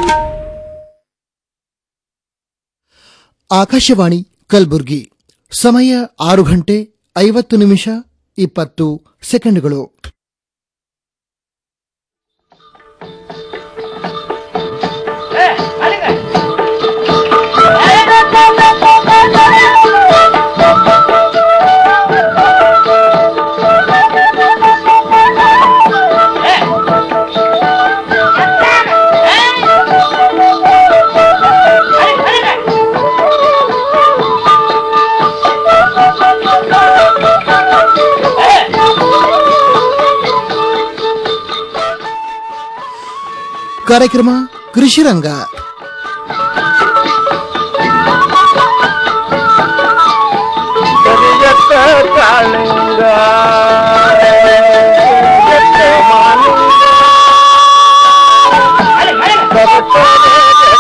ಆಕಾಶವಾಣಿ ಕಲಬುರ್ಗಿ ಸಮಯ ಆರು ಗಂಟೆ ಐವತ್ತು ನಿಮಿಷ ಇಪ್ಪತ್ತು ಸೆಕೆಂಡ್ಗಳು ಕಾರ್ಯಕ್ರಮ ಕೃಷಿ ರಂಗ ಕರಿಯತ್ತ ಕಾಳಿಂಗ ಕರಿಯತ್ತ ಮಾಲಿಂಗ ಕರೆತರೆ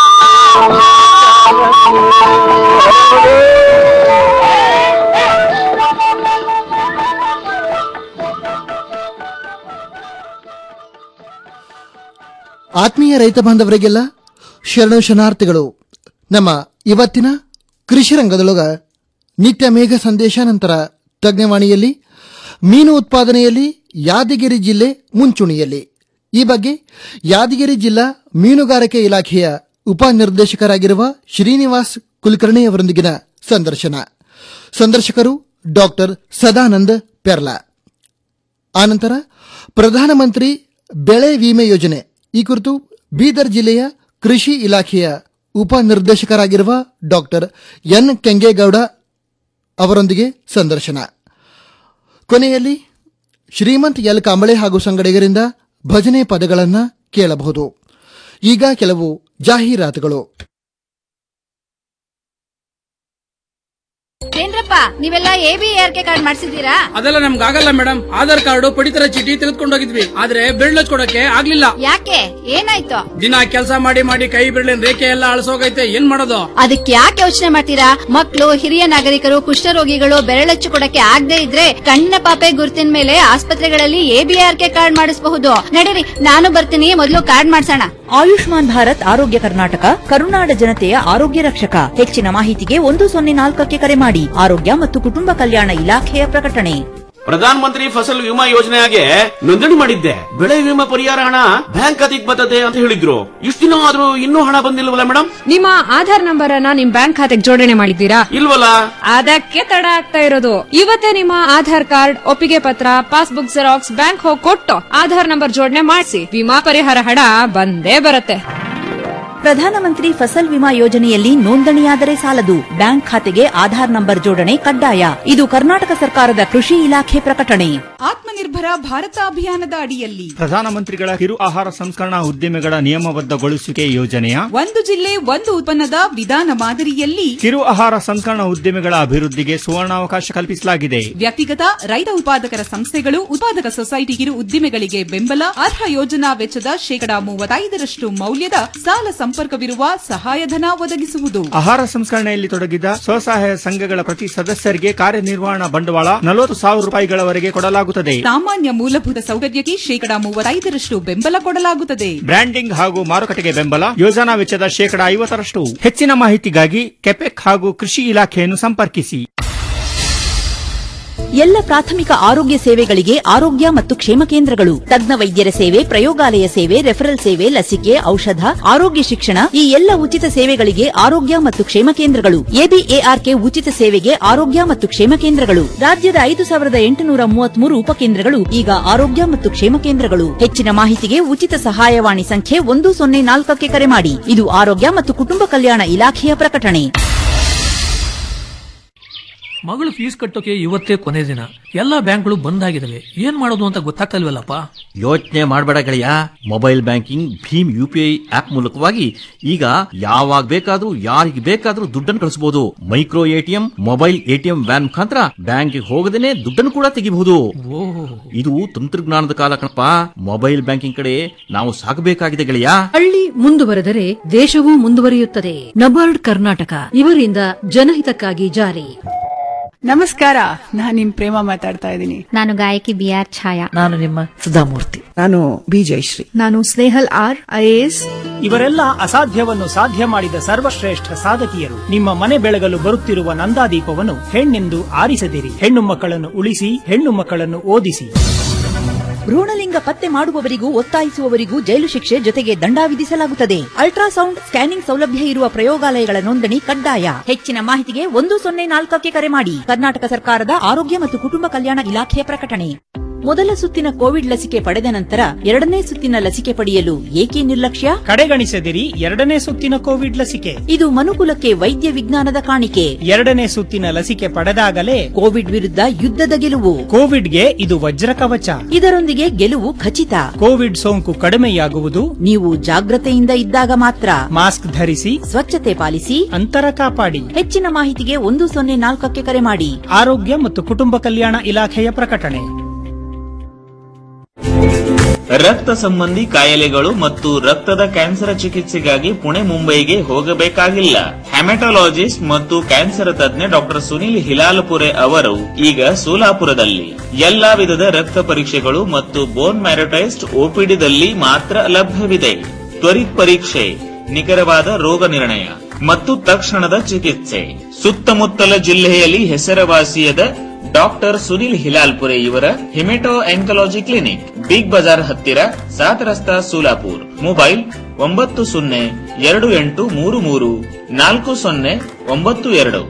ಆತ್ಮೀಯ ರೈತ ಬಾಂಧವರಿಗೆಲ್ಲ ಶರಣು ಶರಣಾರ್ಥಿಗಳು ನಮ್ಮ ಇವತ್ತಿನ ಕೃಷಿ ರಂಗದೊಳಗ ನಿತ್ಯ ಮೇಘ ಸಂದೇಶ ನಂತರ ತಜ್ಞವಾಣಿಯಲ್ಲಿ ಮೀನು ಉತ್ಪಾದನೆಯಲ್ಲಿ ಯಾದಗಿರಿ ಜಿಲ್ಲೆ ಮುಂಚೂಣಿಯಲ್ಲಿ ಈ ಬಗ್ಗೆ ಯಾದಗಿರಿ ಜಿಲ್ಲಾ ಮೀನುಗಾರಿಕೆ ಇಲಾಖೆಯ ಉಪನಿರ್ದೇಶಕರಾಗಿರುವ ಶ್ರೀನಿವಾಸ್ ಕುಲಕರ್ಣಿ ಅವರೊಂದಿಗಿನ ಸಂದರ್ಶನ ಸಂದರ್ಶಕರು ಡಾಕ್ಟರ್ ಸದಾನಂದ ಪೆರ್ಲಾ ಆನಂತರ ಪ್ರಧಾನಮಂತ್ರಿ ಬೆಳೆ ವಿಮೆ ಯೋಜನೆ ಈ ಕುರಿತು ಬೀದರ್ ಜಿಲ್ಲೆಯ ಕೃಷಿ ಇಲಾಖೆಯ ಉಪನಿರ್ದೇಶಕರಾಗಿರುವ ಡಾಕ್ಟರ್ ಎನ್ ಕೆಂಗೇಗೌಡ ಅವರೊಂದಿಗೆ ಸಂದರ್ಶನ ಕೊನೆಯಲ್ಲಿ ಶ್ರೀಮಂತ್ ಎಲ್ ಕಾಂಬಳೆ ಹಾಗೂ ಸಂಗಡಿಗರಿಂದ ಭಜನೆ ಪದಗಳನ್ನು ಕೇಳಬಹುದು ಈಗ ಕೆಲವು ಜಾಹೀರಾತುಗಳು ಏನ್ರಪ್ಪ ನೀವೆಲ್ಲ A B R K card ಮಾಡ್ಸಿದ್ದೀರಾ ಅದೆಲ್ಲ ನಮ್ಗೆ ಆಗಲ್ಲ ಮೇಡಮ್ ಆಧಾರ್ ಕಾರ್ಡ್ ಪಡಿತರ ಚೀಟಿ ತೆಗೆದುಕೊಂಡು ಹೋಗಿದ್ವಿ ಆದ್ರೆ ಬಿರ್ಲ್ ಕೊಡಕ್ಕೆ ಆಗ್ಲಿಲ್ಲ ಯಾಕೆ ಏನಾಯ್ತು ದಿನ ಕೆಲಸ ಮಾಡಿ ಮಾಡಿ ಕೈ ಬಿರ್ಲಿನ ರೇಖೆ ಎಲ್ಲ ಅಳಸೋಗೈತೆ ಏನ್ ಮಾಡೋದು ಅದಕ್ಕೆ ಯಾಕೆ ಯೋಚನೆ ಮಾಡ್ತೀರಾ ಮಕ್ಕಳು ಹಿರಿಯ ನಾಗರಿಕರು ಕುಷ್ಠರೋಗಿಗಳು ಬೆರಳಚ್ಚು ಕೊಡಕ್ಕೆ ಆಗದೆ ಇದ್ರೆ ಕಣ್ಣಿನ ಪಾಪೆ ಗುರುತಿನ ಮೇಲೆ ಆಸ್ಪತ್ರೆಗಳಲ್ಲಿ A B R K card ಮಾಡಿಸಬಹುದು ನಡೀರಿ ನಾನು ಬರ್ತೀನಿ ಮೊದಲು ಕಾರ್ಡ್ ಮಾಡ್ಸೋಣ ಆಯುಷ್ಮಾನ್ ಭಾರತ್ ಆರೋಗ್ಯ ಕರ್ನಾಟಕ ಕರುನಾಡ ಜನತೆಯ ಆರೋಗ್ಯ ರಕ್ಷಕ ಹೆಚ್ಚಿನ ಮಾಹಿತಿಗೆ ಒಂದು ಸೊನ್ನೆ ನಾಲ್ಕಕ್ಕೆ ಕರೆ ಮಾಡಿ ಆರೋಗ್ಯ ಮತ್ತು ಕುಟುಂಬ ಕಲ್ಯಾಣ ಇಲಾಖೆಯ ಪ್ರಕಟಣೆ ಪ್ರಧಾನ ಮಂತ್ರಿ ಫಸಲ್ ವಿಮಾ ಯೋಜನೆಗೆ ನೋಂದಣಿ ಮಾಡಿದ್ದೆ ಬೆಳೆ ವಿಮಾ ಪರಿಹಾರ ಹಣ ಬ್ಯಾಂಕ್ ಖಾತೆಗೆ ಬರ್ತದೆ ಅಂತ ಹೇಳಿದ್ರು ಇಷ್ಟು ದಿನ ಆದ್ರೂ ಇನ್ನೂ ಹಣ ಬಂದಿಲ್ವಲ್ಲ ಮೇಡಮ್ ನಿಮ್ಮ ಆಧಾರ್ ನಂಬರ್ ಅನ್ನ ನಿಮ್ ಬ್ಯಾಂಕ್ ಖಾತೆಗೆ ಜೋಡಣೆ ಮಾಡಿದ್ದೀರಾ ಇಲ್ವಲ್ಲ ಅದಕ್ಕೆ ತಡ ಆಗ್ತಾ ಇರೋದು ಇವತ್ತೇ ನಿಮ್ಮ ಆಧಾರ್ ಕಾರ್ಡ್ ಒಪ್ಪಿಗೆ ಪತ್ರ ಪಾಸ್ಬುಕ್ ಜೆರಾಕ್ಸ್ ಬ್ಯಾಂಕ್ ಹೋಗಿ ಕೊಟ್ಟು ಆಧಾರ್ ನಂಬರ್ ಜೋಡಣೆ ಮಾಡಿಸಿ ವಿಮಾ ಪರಿಹಾರ ಹಣ ಬಂದೇ ಬರುತ್ತೆ ಪ್ರಧಾನಮಂತ್ರಿ ಫಸಲ್ ವಿಮಾ ಯೋಜನೆಯಲ್ಲಿ ನೋಂದಣಿಯಾದರೆ ಸಾಲದು ಬ್ಯಾಂಕ್ ಖಾತೆಗೆ ಆಧಾರ್ ನಂಬರ್ ಜೋಡಣೆ ಕಡ್ಡಾಯ ಇದು ಕರ್ನಾಟಕ ಸರ್ಕಾರದ ಕೃಷಿ ಇಲಾಖೆ ಪ್ರಕಟಣೆ ಆತ್ಮನಿರ್ಭರ ಭಾರತ ಅಭಿಯಾನದ ಅಡಿಯಲ್ಲಿ ಪ್ರಧಾನಮಂತ್ರಿಗಳ ಕಿರು ಆಹಾರ ಸಂಸ್ಕರಣಾ ಉದ್ದಿಮೆಗಳ ನಿಯಮಬದ್ಧಗೊಳಿಸುವಿಕೆ ಯೋಜನೆಯ ಒಂದು ಜಿಲ್ಲೆ ಒಂದು ಉತ್ಪನ್ನದ ವಿಧಾನ ಮಾದರಿಯಲ್ಲಿ ಕಿರು ಆಹಾರ ಸಂಸ್ಕರಣಾ ಉದ್ದಿಮೆಗಳ ಅಭಿವೃದ್ಧಿಗೆ ಸುವರ್ಣಾವಕಾಶ ಕಲ್ಪಿಸಲಾಗಿದೆ ವ್ಯಕ್ತಿಗತ ರೈತ ಉತ್ಪಾದಕರ ಸಂಸ್ಥೆಗಳು ಉತ್ಪಾದಕ ಸೊಸೈಟಿ ಕಿರು ಉದ್ದಿಮೆಗಳಿಗೆ ಬೆಂಬಲ ಅರ್ಹ ಯೋಜನಾ ವೆಚ್ಚದ ಶೇಕಡಾ ಮೂವತ್ತೈದರಷ್ಟು ಮೌಲ್ಯದ ಸಾಲ ಸಂಪರ್ಕವಿರುವ ಸಹಾಯಧನ ಒದಗಿಸುವುದು ಆಹಾರ ಸಂಸ್ಕರಣೆಯಲ್ಲಿ ತೊಡಗಿದ ಸ್ವಸಹಾಯ ಸಂಘಗಳ ಪ್ರತಿ ಸದಸ್ಯರಿಗೆ ಕಾರ್ಯನಿರ್ವಹಣಾ ಬಂಡವಾಳ ನಲವತ್ತು ಸಾವಿರ ರೂಪಾಯಿಗಳವರೆಗೆ ಕೊಡಲಾಗುತ್ತದೆ ಸಾಮಾನ್ಯ ಮೂಲಭೂತ ಸೌಕರ್ಯಕ್ಕೆ ಶೇಕಡಾ ಮೂವತ್ತೈದರಷ್ಟು ಬೆಂಬಲ ಕೊಡಲಾಗುತ್ತದೆ ಬ್ರ್ಯಾಂಡಿಂಗ್ ಹಾಗೂ ಮಾರುಕಟ್ಟೆಗೆ ಬೆಂಬಲ ಯೋಜನಾ ವೆಚ್ಚದ ಶೇಕಡಾ ಐವತ್ತರಷ್ಟು ಹೆಚ್ಚಿನ ಮಾಹಿತಿಗಾಗಿ ಕೆಪೆಕ್ ಹಾಗೂ ಕೃಷಿ ಇಲಾಖೆಯನ್ನು ಸಂಪರ್ಕಿಸಿ ಎಲ್ಲ ಪ್ರಾಥಮಿಕ ಆರೋಗ್ಯ ಸೇವೆಗಳಿಗೆ ಆರೋಗ್ಯ ಮತ್ತು ಕ್ಷೇಮ ಕೇಂದ್ರಗಳು ತಜ್ಞ ವೈದ್ಯರ ಸೇವೆ ಪ್ರಯೋಗಾಲಯ ಸೇವೆ ರೆಫರಲ್ ಸೇವೆ ಲಸಿಕೆ ಔಷಧ ಆರೋಗ್ಯ ಶಿಕ್ಷಣ ಈ ಎಲ್ಲ ಉಚಿತ ಸೇವೆಗಳಿಗೆ ಆರೋಗ್ಯ ಮತ್ತು ಕ್ಷೇಮ ಕೇಂದ್ರಗಳು ಎಬಿಎಆರ್ಕೆ ಉಚಿತ ಸೇವೆಗೆ ಆರೋಗ್ಯ ಮತ್ತು ಕ್ಷೇಮ ಕೇಂದ್ರಗಳು ರಾಜ್ಯದ ಐದು ಸಾವಿರದ ಎಂಟುನೂರ ಮೂವತ್ಮೂರು ಉಪಕೇಂದ್ರಗಳು ಈಗ ಆರೋಗ್ಯ ಮತ್ತು ಕ್ಷೇಮ ಕೇಂದ್ರಗಳು ಹೆಚ್ಚಿನ ಮಾಹಿತಿಗೆ ಉಚಿತ ಸಹಾಯವಾಣಿ ಸಂಖ್ಯೆ ಒಂದು ಸೊನ್ನೆ ನಾಲ್ಕಕ್ಕೆ ಕರೆ ಮಾಡಿ ಇದು ಆರೋಗ್ಯ ಮತ್ತು ಕುಟುಂಬ ಕಲ್ಯಾಣ ಇಲಾಖೆಯ ಪ್ರಕಟಣೆ ಮಗಳು ಫೀಸ್ ಕಟ್ಟೋಕೆ ಇವತ್ತೇ ಕೊನೆ ದಿನ ಎಲ್ಲಾ ಬ್ಯಾಂಕ್ಗಳು ಬಂದ್ ಆಗಿದಾವೆ ಏನ್ ಮಾಡೋದು ಅಂತ ಗೊತ್ತಾಗ್ತಲ್ವಲ್ಲಪ್ಪ ಯೋಚನೆ ಮಾಡಬೇಡ ಗೆಳೆಯ ಮೊಬೈಲ್ ಬ್ಯಾಂಕಿಂಗ್ ಭೀಮ್ ಯು ಪಿ ಐ ಆಪ್ ಮೂಲಕವಾಗಿ ಈಗ ಯಾವಾಗ ಬೇಕಾದ್ರೂ ಯಾರಿಗೆ ಬೇಕಾದ್ರೂ ದುಡ್ಡನ್ನು ಕಳಿಸಬಹುದು micro ATM mobile ATM van ಮುಖಾಂತರ ಬ್ಯಾಂಕಿಗೆ ಹೋಗದೇನೆ ದುಡ್ಡನ್ನು ಕೂಡ ತೆಗಿಬಹುದು ಇದು ತಂತ್ರಜ್ಞಾನದ ಕಾಲ ಕಣಪ್ಪ ಮೊಬೈಲ್ ಬ್ಯಾಂಕಿಂಗ್ ಕಡೆ ನಾವು ಸಾಗಬೇಕಾಗಿದೆ ಗೆಳೆಯ ಹಳ್ಳಿ ಮುಂದುವರೆದರೆ ದೇಶವೂ ಮುಂದುವರಿಯುತ್ತದೆ ನಬಾರ್ಡ್ ಕರ್ನಾಟಕ ಇವರಿಂದ ಜನಹಿತಕ್ಕಾಗಿ ಜಾರಿ ನಮಸ್ಕಾರ ನಾನ್ ನಿಮ್ ಪ್ರೇಮ ಮಾತಾಡ್ತಾ ಇದ್ದೀನಿ ನಾನು ಗಾಯಕಿ ಬಿ ಆರ್ ಛಾಯಾ ನಾನು ನಿಮ್ಮ ಸುಧಾಮೂರ್ತಿ ನಾನು ಬಿ ಜಯಶ್ರೀ ನಾನು ಸ್ನೇಹಲ್ ಆರ್ ಐಎಎಸ್ ಇವರೆಲ್ಲ ಅಸಾಧ್ಯವನ್ನು ಸಾಧ್ಯ ಮಾಡಿದ ಸರ್ವಶ್ರೇಷ್ಠ ಸಾಧಕಿಯರು ನಿಮ್ಮ ಮನೆ ಬೆಳಗಲು ಬರುತ್ತಿರುವ ನಂದಾದೀಪವನ್ನು ಹೆಣ್ಣೆಂದು ಆರಿಸದಿರಿ ಹೆಣ್ಣು ಮಕ್ಕಳನ್ನು ಉಳಿಸಿ ಹೆಣ್ಣು ಮಕ್ಕಳನ್ನು ಓದಿಸಿ ಭ್ರೂಣಲಿಂಗ ಪತ್ತೆ ಮಾಡುವವರಿಗೂ ಒತ್ತಾಯಿಸುವವರಿಗೂ ಜೈಲು ಶಿಕ್ಷೆ ಜೊತೆಗೆ ದಂಡ ವಿಧಿಸಲಾಗುತ್ತದೆ ಅಲ್ಟ್ರಾಸೌಂಡ್ ಸ್ಕ್ಯಾನಿಂಗ್ ಸೌಲಭ್ಯ ಇರುವ ಪ್ರಯೋಗಾಲಯಗಳ ನೋಂದಣಿ ಕಡ್ಡಾಯ ಹೆಚ್ಚಿನ ಮಾಹಿತಿಗೆ ಒಂದು ಸೊನ್ನೆ ನಾಲ್ಕಕ್ಕೆ ಕರೆ ಮಾಡಿ ಕರ್ನಾಟಕ ಸರ್ಕಾರದ ಆರೋಗ್ಯ ಮತ್ತು ಕುಟುಂಬ ಕಲ್ಯಾಣ ಇಲಾಖೆಯ ಪ್ರಕಟಣೆ ಮೊದಲ ಸುತ್ತಿನ ಕೋವಿಡ್ ಲಸಿಕೆ ಪಡೆದ ನಂತರ ಎರಡನೇ ಸುತ್ತಿನ ಲಸಿಕೆ ಪಡೆಯಲು ಏಕೆ ನಿರ್ಲಕ್ಷ್ಯ ಕಡೆಗಣಿಸದಿರಿ ಎರಡನೇ ಸುತ್ತಿನ ಕೋವಿಡ್ ಲಸಿಕೆ ಇದು ಮನುಕುಲಕ್ಕೆ ವೈದ್ಯ ವಿಜ್ಞಾನದ ಕಾಣಿಕೆ ಎರಡನೇ ಸುತ್ತಿನ ಲಸಿಕೆ ಪಡೆದಾಗಲೇ ಕೋವಿಡ್ ವಿರುದ್ಧ ಯುದ್ಧದ ಗೆಲುವು ಕೋವಿಡ್ಗೆ ಇದು ವಜ್ರ ಕವಚ ಇದರೊಂದಿಗೆ ಗೆಲುವು ಖಚಿತ ಕೋವಿಡ್ ಸೋಂಕು ಕಡಿಮೆಯಾಗುವುದು ನೀವು ಜಾಗ್ರತೆಯಿಂದ ಇದ್ದಾಗ ಮಾತ್ರ ಮಾಸ್ಕ್ ಧರಿಸಿ ಸ್ವಚ್ಛತೆ ಪಾಲಿಸಿ ಅಂತರ ಕಾಪಾಡಿ ಹೆಚ್ಚಿನ ಮಾಹಿತಿಗೆ ಒಂದು ಸೊನ್ನೆ ನಾಲ್ಕಕ್ಕೆ ಕರೆ ಮಾಡಿ ಆರೋಗ್ಯ ಮತ್ತು ಕುಟುಂಬ ಕಲ್ಯಾಣ ಇಲಾಖೆಯ ಪ್ರಕಟಣೆ ರಕ್ತ ಸಂಬಂಧಿ ಕಾಯಿಲೆಗಳು ಮತ್ತು ರಕ್ತದ ಕ್ಯಾನ್ಸರ್ ಚಿಕಿತ್ಸೆಗಾಗಿ ಪುಣೆ ಮುಂಬೈಗೆ ಹೋಗಬೇಕಾಗಿಲ್ಲ ಹೆಮಟೊಲಾಜಿಸ್ಟ್ ಮತ್ತು ಕ್ಯಾನ್ಸರ್ ತಜ್ಞ ಡಾಕ್ಟರ್ ಸುನಿಲ್ ಹಿಲಾಲ್ಪುರೆ ಅವರು ಈಗ ಸೋಲಾಪುರದಲ್ಲಿ ಎಲ್ಲಾ ವಿಧದ ರಕ್ತ ಪರೀಕ್ಷೆಗಳು ಮತ್ತು ಬೋನ್ ಮ್ಯಾರಟೈಸ್ಡ್ ಓಪಿಡಿದಲ್ಲಿ ಮಾತ್ರ ಲಭ್ಯವಿದೆ ತ್ವರಿತ್ ಪರೀಕ್ಷೆ ನಿಖರವಾದ ರೋಗ ನಿರ್ಣಯ ಮತ್ತು ತಕ್ಷಣದ ಚಿಕಿತ್ಸೆ ಸುತ್ತಮುತ್ತಲ ಜಿಲ್ಲೆಯಲ್ಲಿ ಹೆಸರುವಾಸಿಯಾದ ಡಾಕ್ಟರ್ ಸುನಿಲ್ ಹಿಲಾಲ್ಪುರೆ ಇವರ haemato oncology clinic Big Bazaar ಹತ್ತಿರ ಸಾತ್ ರಸ್ತಾ ಸೋಲಾಪುರ್ ಮೊಬೈಲ್ ಒಂಬತ್ತು ಸೊನ್ನೆ ಎರಡು ಎಂಟು ಮೂರು ಮೂರು ನಾಲ್ಕು ಸೊನ್ನೆ ಒಂಬತ್ತು ಎರಡು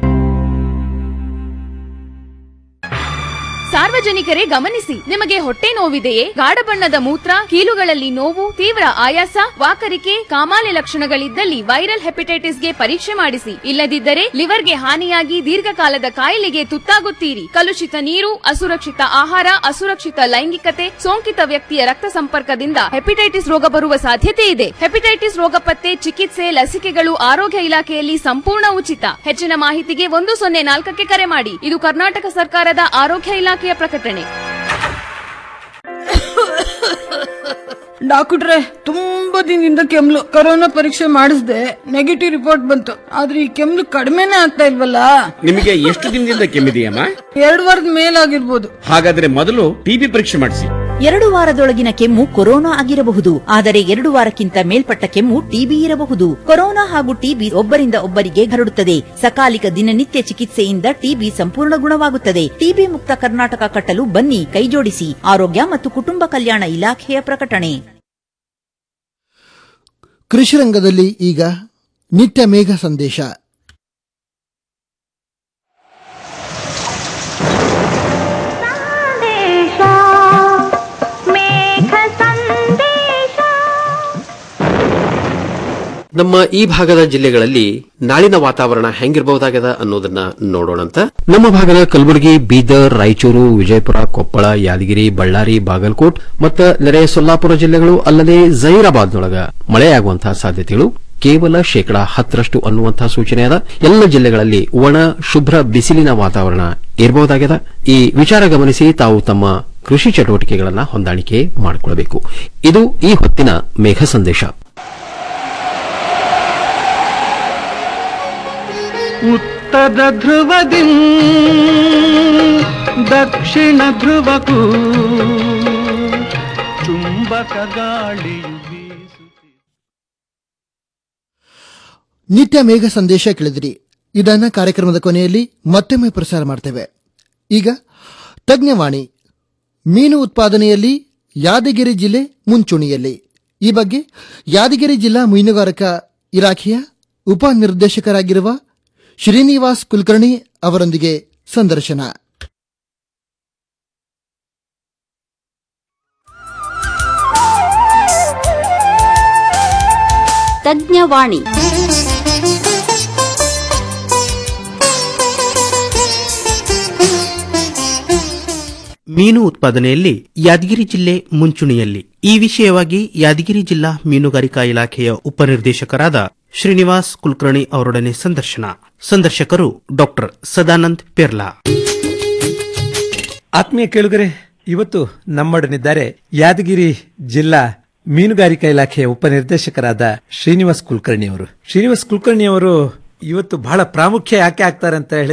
ಸಾರ್ವಜನಿಕರೇ ಗಮನಿಸಿ ನಿಮಗೆ ಹೊಟ್ಟೆ ನೋವಿದೆಯೇ ಗಾಢ ಬಣ್ಣದ ಮೂತ್ರ ಕೀಲುಗಳಲ್ಲಿ ನೋವು ತೀವ್ರ ಆಯಾಸ ವಾಕರಿಕೆ ಕಾಮಾಲೆ ಲಕ್ಷಣಗಳಿದ್ದಲ್ಲಿ ವೈರಲ್ ಹೆಪಟೈಟಿಸ್ಗೆ ಪರೀಕ್ಷೆ ಮಾಡಿಸಿ ಇಲ್ಲದಿದ್ದರೆ ಲಿವರ್ಗೆ ಹಾನಿಯಾಗಿ ದೀರ್ಘಕಾಲದ ಕಾಯಿಲೆಗೆ ತುತ್ತಾಗುತ್ತೀರಿ ಕಲುಷಿತ ನೀರು ಅಸುರಕ್ಷಿತ ಆಹಾರ ಅಸುರಕ್ಷಿತ ಲೈಂಗಿಕತೆ ಸೋಂಕಿತ ವ್ಯಕ್ತಿಯ ರಕ್ತ ಸಂಪರ್ಕದಿಂದ ಹೆಪಟೈಟಿಸ್ ರೋಗ ಬರುವ ಸಾಧ್ಯತೆ ಇದೆ ಹೆಪಟೈಟಿಸ್ ರೋಗ ಪತ್ತೆ ಚಿಕಿತ್ಸೆ ಲಸಿಕೆಗಳು ಆರೋಗ್ಯ ಇಲಾಖೆಯಲ್ಲಿ ಸಂಪೂರ್ಣ ಉಚಿತ ಹೆಚ್ಚಿನ ಮಾಹಿತಿಗೆ ಒಂದು ಸೊನ್ನೆ ನಾಲ್ಕಕ್ಕೆ ಕರೆ ಮಾಡಿ ಇದು ಕರ್ನಾಟಕ ಸರ್ಕಾರದ ಆರೋಗ್ಯ ಇಲಾಖೆಯ ಪ್ರಕಟಣೆ ಡಾಕ್ಟ್ರೆ ತುಂಬಾ ದಿನದಿಂದ ಕೆಮ್ಲು ಕೊರೋನಾ ಪರೀಕ್ಷೆ ಮಾಡಿಸ್ದೆ ನೆಗೆಟಿವ್ ರಿಪೋರ್ಟ್ ಬಂತು ಆದ್ರೆ ಈ ಕೆಮ್ಲು ಕಡಿಮೆನೇ ಆಗ್ತಾ ಇಲ್ವಲ್ಲ ನಿಮಗೆ ಎಷ್ಟು ದಿನದಿಂದ ಕೆಮ್ಮಿದೆಯಮ್ಮ ಎರಡು ವಾರದ ಮೇಲಾಗಿರ್ಬೋದು ಹಾಗಾದ್ರೆ ಮೊದಲು ಟಿಬಿ ಪರೀಕ್ಷೆ ಮಾಡಿಸಿ ಎರಡು ವಾರದೊಳಗಿನ ಕೆಮ್ಮು ಕೊರೋನಾ ಆಗಿರಬಹುದು ಆದರೆ ಎರಡು ವಾರಕ್ಕಿಂತ ಮೇಲ್ಪಟ್ಟ ಕೆಮ್ಮು ಟಿಬಿ ಇರಬಹುದು ಕೊರೋನಾ ಹಾಗೂ ಟಿಬಿ ಒಬ್ಬರಿಂದ ಒಬ್ಬರಿಗೆ ಹರಡುತ್ತದೆ ಸಕಾಲಿಕ ದಿನನಿತ್ಯ ಚಿಕಿತ್ಸೆಯಿಂದ ಟಿಬಿ ಸಂಪೂರ್ಣ ಗುಣವಾಗುತ್ತದೆ ಟಿಬಿ ಮುಕ್ತ ಕರ್ನಾಟಕ ಕಟ್ಟಲು ಬನ್ನಿ ಕೈಜೋಡಿಸಿ ಆರೋಗ್ಯ ಮತ್ತು ಕುಟುಂಬ ಕಲ್ಯಾಣ ಇಲಾಖೆಯ ಪ್ರಕಟಣೆ ಕೃಷಿ ರಂಗದಲ್ಲಿ ಈಗ ನಿತ್ಯ ಮೇಘ ಸಂದೇಶ ನಮ್ಮ ಈ ಭಾಗದ ಜಿಲ್ಲೆಗಳಲ್ಲಿ ನಾಳಿನ ವಾತಾವರಣ ಹೆಂಗಿರಬಹುದಾಗದ ಅನ್ನೋದನ್ನ ನೋಡೋಣಂತ ನಮ್ಮ ಭಾಗದ ಕಲಬುರಗಿ ಬೀದರ್ ರಾಯಚೂರು ವಿಜಯಪುರ ಕೊಪ್ಪಳ ಯಾದಗಿರಿ ಬಳ್ಳಾರಿ ಬಾಗಲಕೋಟ್ ಮತ್ತು ನೆರೆಯ ಸೊಲ್ಲಾಪುರ ಜಿಲ್ಲೆಗಳು ಅಲ್ಲದೆ ಜೈರಾಬಾದ್ನೊಳಗ ಮಳೆಯಾಗುವಂತಹ ಸಾಧ್ಯತೆಗಳು ಕೇವಲ ಶೇಕಡಾ ಹತ್ತರಷ್ಟು ಅನ್ನುವಂತಹ ಸೂಚನೆ ಅದ ಎಲ್ಲ ಜಿಲ್ಲೆಗಳಲ್ಲಿ ಒಣ ಶುಭ್ರ ಬಿಸಿಲಿನ ವಾತಾವರಣ ಇರಬಹುದಾಗ್ಯದ ಈ ವಿಚಾರ ಗಮನಿಸಿ ತಾವು ತಮ್ಮ ಕೃಷಿ ಚಟುವಟಿಕೆಗಳನ್ನ ಹೊಂದಾಣಿಕೆ ಮಾಡಿಕೊಳ್ಳಬೇಕು ಇದು ಈ ಹೊತ್ತಿನ ಮೇಘ ಸಂದೇಶ ಉತ್ತರ ಧ್ರುವದಿ ದಕ್ಷಿಣ ಧ್ರುವಕ್ಕೂ ಚುಂಬಕ ಗಾಳಿಯು ನಿತ್ಯ ಮೇಘ ಸಂದೇಶ ಕೇಳಿದಿರಿ ಇದನ್ನ ಕಾರ್ಯಕ್ರಮದ ಕೊನೆಯಲ್ಲಿ ಮತ್ತೊಮ್ಮೆ ಪ್ರಸಾರ ಮಾಡ್ತೇವೆ ಈಗ ತಜ್ಞವಾಣಿ ಮೀನು ಉತ್ಪಾದನೆಯಲ್ಲಿ ಯಾದಗಿರಿ ಜಿಲ್ಲೆ ಮುಂಚೂಣಿಯಲ್ಲಿ ಈ ಬಗ್ಗೆ ಯಾದಗಿರಿ ಜಿಲ್ಲಾ ಮೀನುಗಾರಿಕಾ ಇಲಾಖೆಯ ಉಪನಿರ್ದೇಶಕರಾಗಿರುವ ಶ್ರೀನಿವಾಸ್ ಕುಲಕರ್ಣಿ ಅವರೊಂದಿಗೆ ಸಂದರ್ಶನ ತಜ್ಞವಾಣಿ ಮೀನು ಉತ್ಪಾದನೆಯಲ್ಲಿ ಯಾದಗಿರಿ ಜಿಲ್ಲೆ ಮುಂಚೂಣಿಯಲ್ಲಿ ಈ ವಿಷಯವಾಗಿ ಯಾದಗಿರಿ ಜಿಲ್ಲಾ ಮೀನುಗಾರಿಕಾ ಇಲಾಖೆಯ ಉಪನಿರ್ದೇಶಕರಾದ ಶ್ರೀನಿವಾಸ್ ಕುಲಕರ್ಣಿ ಅವರೊಡನೆ ಸಂದರ್ಶನ ಸಂದರ್ಶಕರು ಡಾಕ್ಟರ್ ಸದಾನಂದ್ ಪೆರ್ಲಾ ಆತ್ಮೀಯ ಕೇಳುಗರೆ ಇವತ್ತು ನಮ್ಮೊಡನಿದ್ದಾರೆ ಯಾದಗಿರಿ ಜಿಲ್ಲಾ ಮೀನುಗಾರಿಕಾ ಇಲಾಖೆಯ ಉಪನಿರ್ದೇಶಕರಾದ ಶ್ರೀನಿವಾಸ್ ಕುಲಕರ್ಣಿ ಅವರು ಶ್ರೀನಿವಾಸ್ ಕುಲಕರ್ಣಿ ಅವರು ಇವತ್ತು ಬಹಳ ಪ್ರಾಮುಖ್ಯ ಯಾಕೆ ಆಗ್ತಾರೆ ಅಂತ ಹೇಳಿದ್ರೆ